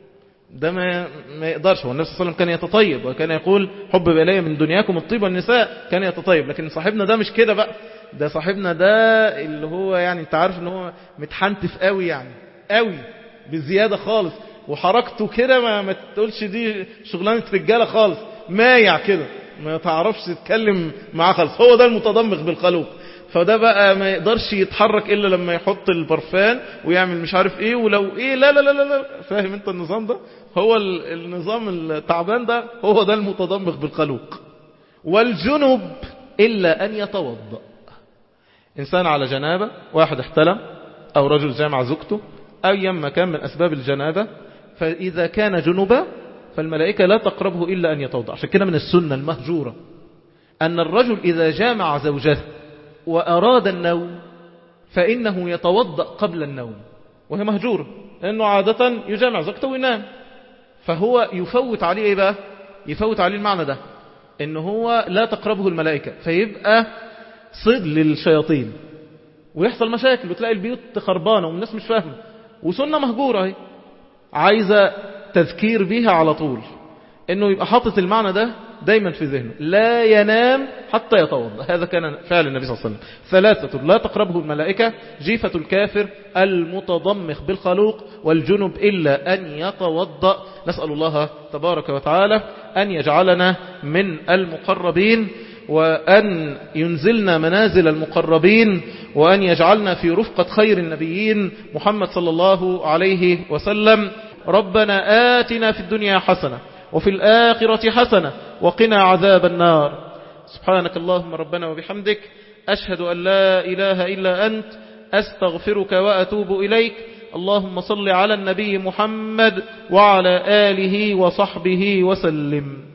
ده ما, ما يقدرش هو النبي صلى الله عليه وسلم كان يتطيب وكان يقول حب إلي من دنياكم الطيب والنساء كان يتطيب لكن صاحبنا ده مش كده بقى ده صاحبنا ده اللي هو يعني انت عارف ان هو متحنتف قوي يعني قوي بزيادة خالص وحركته كده ما, ما تقولش دي شغلانة رجالة خالص مايع كده ما تعرفش تتكلم معاه خالص هو ده المتضمخ بالخلوق فده بقى ما يقدرش يتحرك إلا لما يحط البرفان ويعمل مش عارف ايه ولو ايه لا لا لا لا, لا. فاهم انت النظام ده هو النظام التعبان ده هو ده المتضمخ بالخلوق والجنب إلا أن يتوضأ إنسان على جنابة واحد احتلم أو رجل جامع زوجته أو يما كان من أسباب الجنابة فإذا كان جنبا فالملائكة لا تقربه إلا أن يتوضأ عشان كده من السنة المهجورة أن الرجل إذا جامع زوجته وأراد النوم فإنه يتوضأ قبل النوم وهي مهجورة لأنه عادة يجامع زوجته وينام فهو يفوت عليه إيه بقى يفوت عليه المعنى ده إن هو لا تقربه الملائكة فيبقى صيد للشياطين ويحصل مشاكل وتلاقي البيوت خربانة والناس مش فاهمة وسنة مهجورة هي عايزة تذكير بيها على طول انه يبقى حاطط المعنى ده دايما في ذهنه لا ينام حتى يتوضا هذا كان فعل النبي صلى الله عليه وسلم ثلاثة لا تقربه الملائكة جيفة الكافر المتضمخ بالخلوق والجنب إلا أن يتوضا نسأل الله تبارك وتعالى أن يجعلنا من المقربين وأن ينزلنا منازل المقربين وأن يجعلنا في رفقة خير النبيين محمد صلى الله عليه وسلم ربنا آتنا في الدنيا حسنة وفي الآخرة حسنة وقنا عذاب النار سبحانك اللهم ربنا وبحمدك أشهد أن لا إله إلا أنت أستغفرك وأتوب إليك اللهم صل على النبي محمد وعلى آله وصحبه وسلم